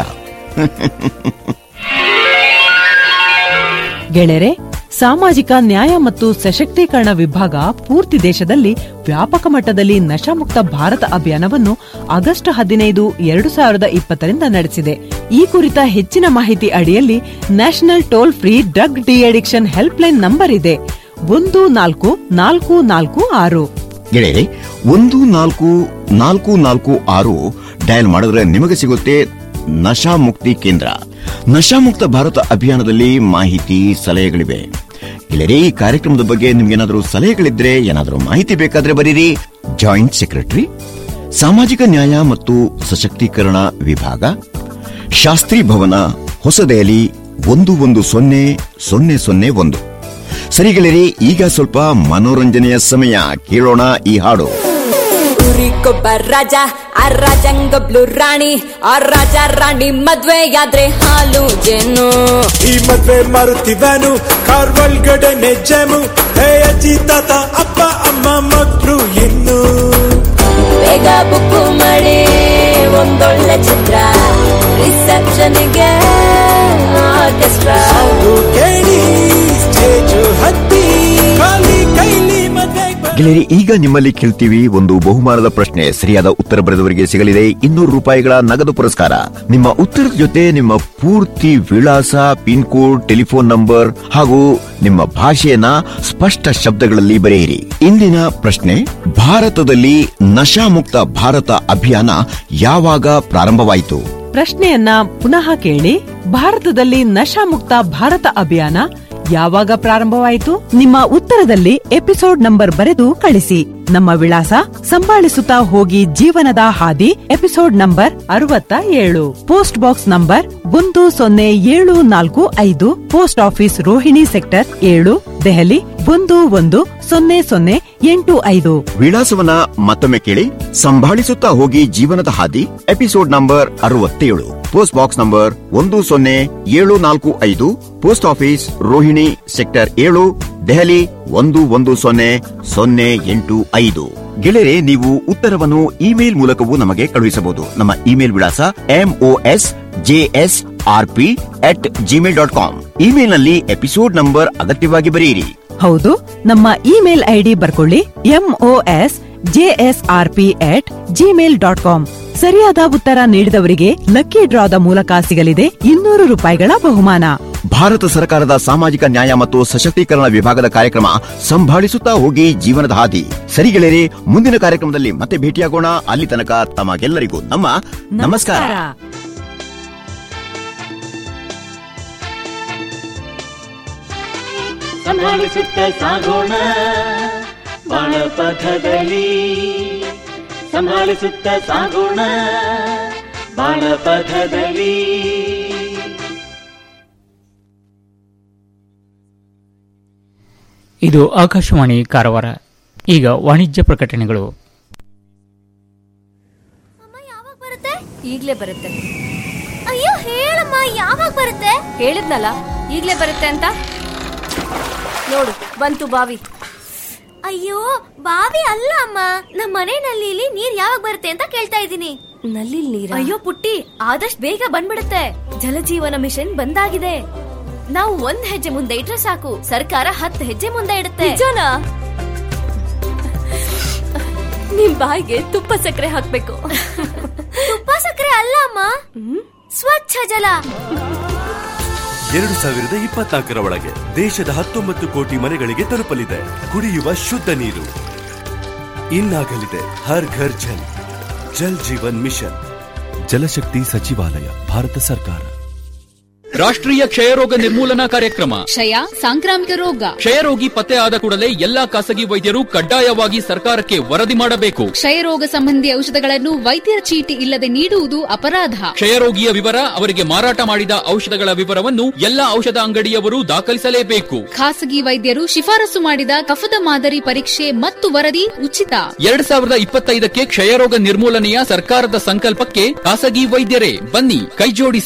ಗೆಳೆಯರೆ ಸಾಮಾಜಿಕ ನ್ಯಾಯ ಮತ್ತು ಸಶಕ್ತೀಕರಣ ವಿಭಾಗ ಪೂರ್ತಿ ದೇಶದಲ್ಲಿ ವ್ಯಾಪಕ ಮಟ್ಟದಲ್ಲಿ ನಶಾಮುಕ್ತ ಭಾರತ ಅಭಿಯಾನವನ್ನು ಆಗಸ್ಟ್ ಹದಿನೈದು ಎರಡು ಸಾವಿರದ ಇಪ್ಪತ್ತರಿಂದ ನಡೆಸಿದೆ ಈ ಕುರಿತ ಹೆಚ್ಚಿನ ಮಾಹಿತಿ ಅಡಿಯಲ್ಲಿ national toll free drug de addiction helpline number ಇದೆ ಒಂದು ನಾಲ್ಕು ನಾಲ್ಕು ನಾಲ್ಕು ಆರು ಗೆಳೆಯರೆ ಒಂದು ನಾಲ್ಕು ನಾಲ್ಕು ನಾಲ್ಕು ಆರು ಡಯಲ್ ಮಾಡಿದ್ರೆ ನಿಮಗೆ ಸಿಗುತ್ತೆ ನಶಾ ಮುಕ್ತಿ ಕೇಂದ್ರ ನಶಾಮುಕ್ತ ಭಾರತ ಅಭಿಯಾನದಲ್ಲಿ ಮಾಹಿತಿ ಸಲಹೆಗಳಿವೆ ಗೆಳೆಯರೆ ಈ ಕಾರ್ಯಕ್ರಮದ ಬಗ್ಗೆ ನಿಮ್ಗೇನಾದರೂ ಸಲಹೆಗಳಿದ್ರೆ ಏನಾದರೂ ಮಾಹಿತಿ ಬೇಕಾದ್ರೆ ಬರೀರಿ ಜಾಯಿಂಟ್ ಸೆಕ್ರೆಟರಿ ಸಾಮಾಜಿಕ ನ್ಯಾಯ ಮತ್ತು ಸಶಕ್ತೀಕರಣ ವಿಭಾಗ ಶಾಸ್ತ್ರಿ ಭವನ ಹೊಸ ದೆಹಲಿ ಒಂದು ಒಂದು ಸೊನ್ನೆ ಸೊನ್ನೆ ಸೊನ್ನೆ ಒಂದು ಸರಿ ಗೆಳೆಯರಿ ಈಗ ಸ್ವಲ್ಪ ಮನೋರಂಜನೆಯ ಸಮಯ ಕೇಳೋಣ ಈ ಹಾಡು ಊರಿಗೊಬ್ಬ ರಾಜ ಆ ರಾಜಂಗೊಬ್ಳು ರಾಣಿ ಆ ರಾಜ ರಾಣಿ ಮದ್ವೆಯಾದ್ರೆ ಹಾಲು ಜೇನು ಈ ಮದ್ವೆ ಮಾರುತ್ತಿವನು ಕಾರ್ ಒಳಗಡೆನೆ ಜಮು ಹೇ ಅಜ್ಜಿ ತಾತ ಅಪ್ಪ ಅಮ್ಮ ಮಕ್ಕಳು ಇನ್ನು ಬೇಗ ಬುಕ್ಕು ಮಾಡಿ ಒಂದೊಳ್ಳೆ ಚಿತ್ರ ರಿಸೆಪ್ಷನ್ಗೆ ಆರ್ಕೆಸ್ಟ್ರಾ ಸೌಂಡು ಕೇಳಿ ಸ್ಟೇಜ್ ಹತ್ತಿ ಖಾಲಿ ಕೈಲಿ ಮದ್ವೆ ಗೆಳೆಯರಿ ಈಗ ನಿಮ್ಮಲ್ಲಿ ಕೇಳ್ತೀವಿ ಒಂದು ಬಹುಮಾನದ ಪ್ರಶ್ನೆ ಸರಿಯಾದ ಉತ್ತರ ಬರೆದವರಿಗೆ ಸಿಗಲಿದೆ ಇನ್ನೂರು ರೂಪಾಯಿಗಳ ನಗದು ಪುರಸ್ಕಾರ ನಿಮ್ಮ ಉತ್ತರದ ಜೊತೆ ನಿಮ್ಮ ಪೂರ್ತಿ ವಿಳಾಸ ಪಿನ್ ಕೋಡ್ ಟೆಲಿಫೋನ್ ನಂಬರ್ ಹಾಗೂ ನಿಮ್ಮ ಭಾಷೆಯನ್ನ ಸ್ಪಷ್ಟ ಶಬ್ದಗಳಲ್ಲಿ ಬರೆಯಿರಿ ಇಂದಿನ ಪ್ರಶ್ನೆ ಭಾರತದಲ್ಲಿ ನಶಾಮುಕ್ತ ಭಾರತ ಅಭಿಯಾನ ಯಾವಾಗ ಪ್ರಾರಂಭವಾಯಿತು ಪ್ರಶ್ನೆಯನ್ನ ಪುನಃ ಕೇಳಿ ಭಾರತದಲ್ಲಿ ನಶಾಮುಕ್ತ ಭಾರತ ಅಭಿಯಾನ ಯಾವಾಗ ಪ್ರಾರಂಭವಾಯಿತು ನಿಮ್ಮ ಉತ್ತರದಲ್ಲಿ ಎಪಿಸೋಡ್ ನಂಬರ್ ಬರೆದು ಕಳಿಸಿ ನಮ್ಮ ವಿಳಾಸ ಸಂಭಾಳಿಸುತ್ತಾ ಹೋಗಿ ಜೀವನದ ಹಾದಿ ಎಪಿಸೋಡ್ ನಂಬರ್ ಅರವತ್ತ ಏಳು ಪೋಸ್ಟ್ ಬಾಕ್ಸ್ ನಂಬರ್ ಒಂದು ಸೊನ್ನೆ ಏಳು ನಾಲ್ಕು ಐದು ಪೋಸ್ಟ್ ಆಫೀಸ್ ರೋಹಿಣಿ ಸೆಕ್ಟರ್ ಏಳು ದೆಹಲಿ ಒಂದು ಒಂದು ಸೊನ್ನೆ ಸೊನ್ನೆ ಎಂಟು ಐದು ವಿಳಾಸವನ್ನ ಮತ್ತೊಮ್ಮೆ ಕೇಳಿ ಸಂಭಾಳಿಸುತ್ತಾ ಹೋಗಿ ಜೀವನದ ಹಾದಿ ಎಪಿಸೋಡ್ ನಂಬರ್ ಅರವತ್ತೇಳು ಪೋಸ್ಟ್ ಬಾಕ್ಸ್ ನಂಬರ್ ಒಂದು ಸೊನ್ನೆ ಏಳು ನಾಲ್ಕು ಐದು ಪೋಸ್ಟ್ ಆಫೀಸ್ ರೋಹಿಣಿ ಸೆಕ್ಟರ್ ಏಳು ದೆಹಲಿ ಒಂದು ಒಂದು ಸೊನ್ನೆ ಸೊನ್ನೆ ಎಂಟು ಐದು ಗೆಳೆಯರೆ ನೀವು ಉತ್ತರವನ್ನು ಇಮೇಲ್ ಮೂಲಕವೂ ನಮಗೆ ಕಳುಹಿಸಬಹುದು ನಮ್ಮ ಇಮೇಲ್ ವಿಳಾಸ MOS JS R P at Gmail dot com ಇಮೇಲ್ನಲ್ಲಿ ಎಪಿಸೋಡ್ ನಂಬರ್ ಅಗತ್ಯವಾಗಿ ಬರೆಯಿರಿ ಹೌದು ನಮ್ಮ ಇಮೇಲ್ ಐಡಿ ಬರ್ಕೊಳ್ಳಿ MOS JSR P at Gmail dot com ಸರಿಯಾದ ಉತ್ತರ ನೀಡಿದವರಿಗೆ ಲಕ್ಕಿ ಡ್ರಾದ ಮೂಲಕ ಸಿಗಲಿದೆ ಇನ್ನೂರು ರೂಪಾಯಿಗಳ ಬಹುಮಾನ ಭಾರತ ಸರ್ಕಾರದ ಸಾಮಾಜಿಕ ನ್ಯಾಯ ಮತ್ತು ಸಶಕ್ತೀಕರಣ ವಿಭಾಗದ ಕಾರ್ಯಕ್ರಮ ಸಂಭಾಳಿಸುತ್ತಾ ಹೋಗಿ ಜೀವನದ ಹಾದಿ ಸರಿಗೆಳೆಯರೆ ಮುಂದಿನ ಕಾರ್ಯಕ್ರಮದಲ್ಲಿ ಮತ್ತೆ ಭೇಟಿಯಾಗೋಣ ಅಲ್ಲಿ ತನಕ ತಮಗೆಲ್ಲರಿಗೂ ನಮ್ಮ ನಮಸ್ಕಾರ ಸಂಭಾಳಿಸುತ್ತ ಸಾಗೋಣ ಬಾಳ ಪಥದಲ್ಲಿ ಸಂಭಾಳಿಸುತ್ತ ಸಾಗೋಣ ಬಾಳ ಪಥದಲ್ಲಿ ಇದು ಆಕಾಶವಾಣಿ ಕಾರವಾರ ಈಗ ವಾಣಿಜ್ಯ ಪ್ರಕಟಣೆಗಳು ಈಗ್ಲೇ ಬರುತ್ತೆ ಅಯ್ಯೋ ಹೇಳಮ್ಮ ಯಾವಾಗ ಬರುತ್ತೆ ಹೇಳಿದ್ನಲ್ಲ ಈಗ್ಲೇ ಬರುತ್ತೆ ಅಂತ ನೋಡು ಬಂತು ಬಾವಿ ಅಯ್ಯೋ ಬಾವಿ ಅಲ್ಲ ಅಮ್ಮ ನಮ್ಮ ಮನೆ ನಲ್ಲಿಲಿ ನೀರ್ ಯಾವಾಗ ಬರುತ್ತೆ ಅಂತ ಕೇಳ್ತಾ ಇದ್ದೀನಿ ನಲ್ಲಿ ನೀರ ಅಯ್ಯೋ ಪುಟ್ಟಿ ಆದಷ್ಟು ಬೇಗ ಬಂದ್ಬಿಡುತ್ತೆ ಜಲಜೀವನ ಮಿಷನ್ ಬಂದಾಗಿದೆ ನಾವು ಒಂದ್ ಹೆಜ್ಜೆ ಮುಂದೆ ಇಟ್ರೆ ಸಾಕು ಸರ್ಕಾರ ಹತ್ತು ಹೆಜ್ಜೆ ಮುಂದೆ ಇಡುತ್ತೆ ನಿಜನಾ ನಿಮ್ ಬಾಯಿಗೆ ತುಪ್ಪ ಸಕ್ಕರೆ ಹಾಕ್ಬೇಕು ತುಪ್ಪ ಸಕ್ಕರೆ ಅಲ್ಲ ಅಮ್ಮ ಸ್ವಚ್ಛ ಜಲ ಎರಡು ಸಾವಿರದ ಇಪ್ಪತ್ನಾಲ್ಕರ ಒಳಗೆ ದೇಶದ ಹತ್ತೊಂಬತ್ತು ಕೋಟಿ ಮನೆಗಳಿಗೆ ತಲುಪಲಿದೆ ಕುಡಿಯುವ ಶುದ್ಧ ನೀರು ಇನ್ನಾಗಲಿದೆ ಹರ್ ಘರ್ ಜಲ್ ಜಲ್ ಜೀವನ್ ಮಿಷನ್ ಜಲಶಕ್ತಿ ಸಚಿವಾಲಯ ಭಾರತ ಸರ್ಕಾರ ರಾಷ್ಟ್ರೀಯ ಕ್ಷಯರೋಗ ನಿರ್ಮೂಲನಾ ಕಾರ್ಯಕ್ರಮ ಕ್ಷಯ ಸಾಂಕ್ರಾಮಿಕ ರೋಗ ಕ್ಷಯರೋಗಿ ಪತ್ತೆ ಆದ ಕೂಡಲೇ ಎಲ್ಲಾ ಖಾಸಗಿ ವೈದ್ಯರು ಕಡ್ಡಾಯವಾಗಿ ಸರ್ಕಾರಕ್ಕೆ ವರದಿ ಮಾಡಬೇಕು ಕ್ಷಯರೋಗ ಸಂಬಂಧಿ ಔಷಧಗಳನ್ನು ವೈದ್ಯರ ಚೀಟಿ ಇಲ್ಲದೆ ನೀಡುವುದು ಅಪರಾಧ ಕ್ಷಯರೋಗಿಯ ವಿವರ ಅವರಿಗೆ ಮಾರಾಟ ಮಾಡಿದ ಔಷಧಗಳ ವಿವರವನ್ನು ಎಲ್ಲಾ ಔಷಧ ಅಂಗಡಿಯವರು ದಾಖಲಿಸಲೇಬೇಕು ಖಾಸಗಿ ವೈದ್ಯರು ಶಿಫಾರಸು ಮಾಡಿದ ಕಫದ ಮಾದರಿ ಪರೀಕ್ಷೆ ಮತ್ತು ವರದಿ ಉಚಿತ ಎರಡ್ ಸಾವಿರದ ಇಪ್ಪತ್ತೈದಕ್ಕೆ ಕ್ಷಯರೋಗ ನಿರ್ಮೂಲನೆಯ ಸರ್ಕಾರದ ಸಂಕಲ್ಪಕ್ಕೆ ಖಾಸಗಿ ವೈದ್ಯರೇ ಬನ್ನಿ ಕೈಜೋಡಿಸಿ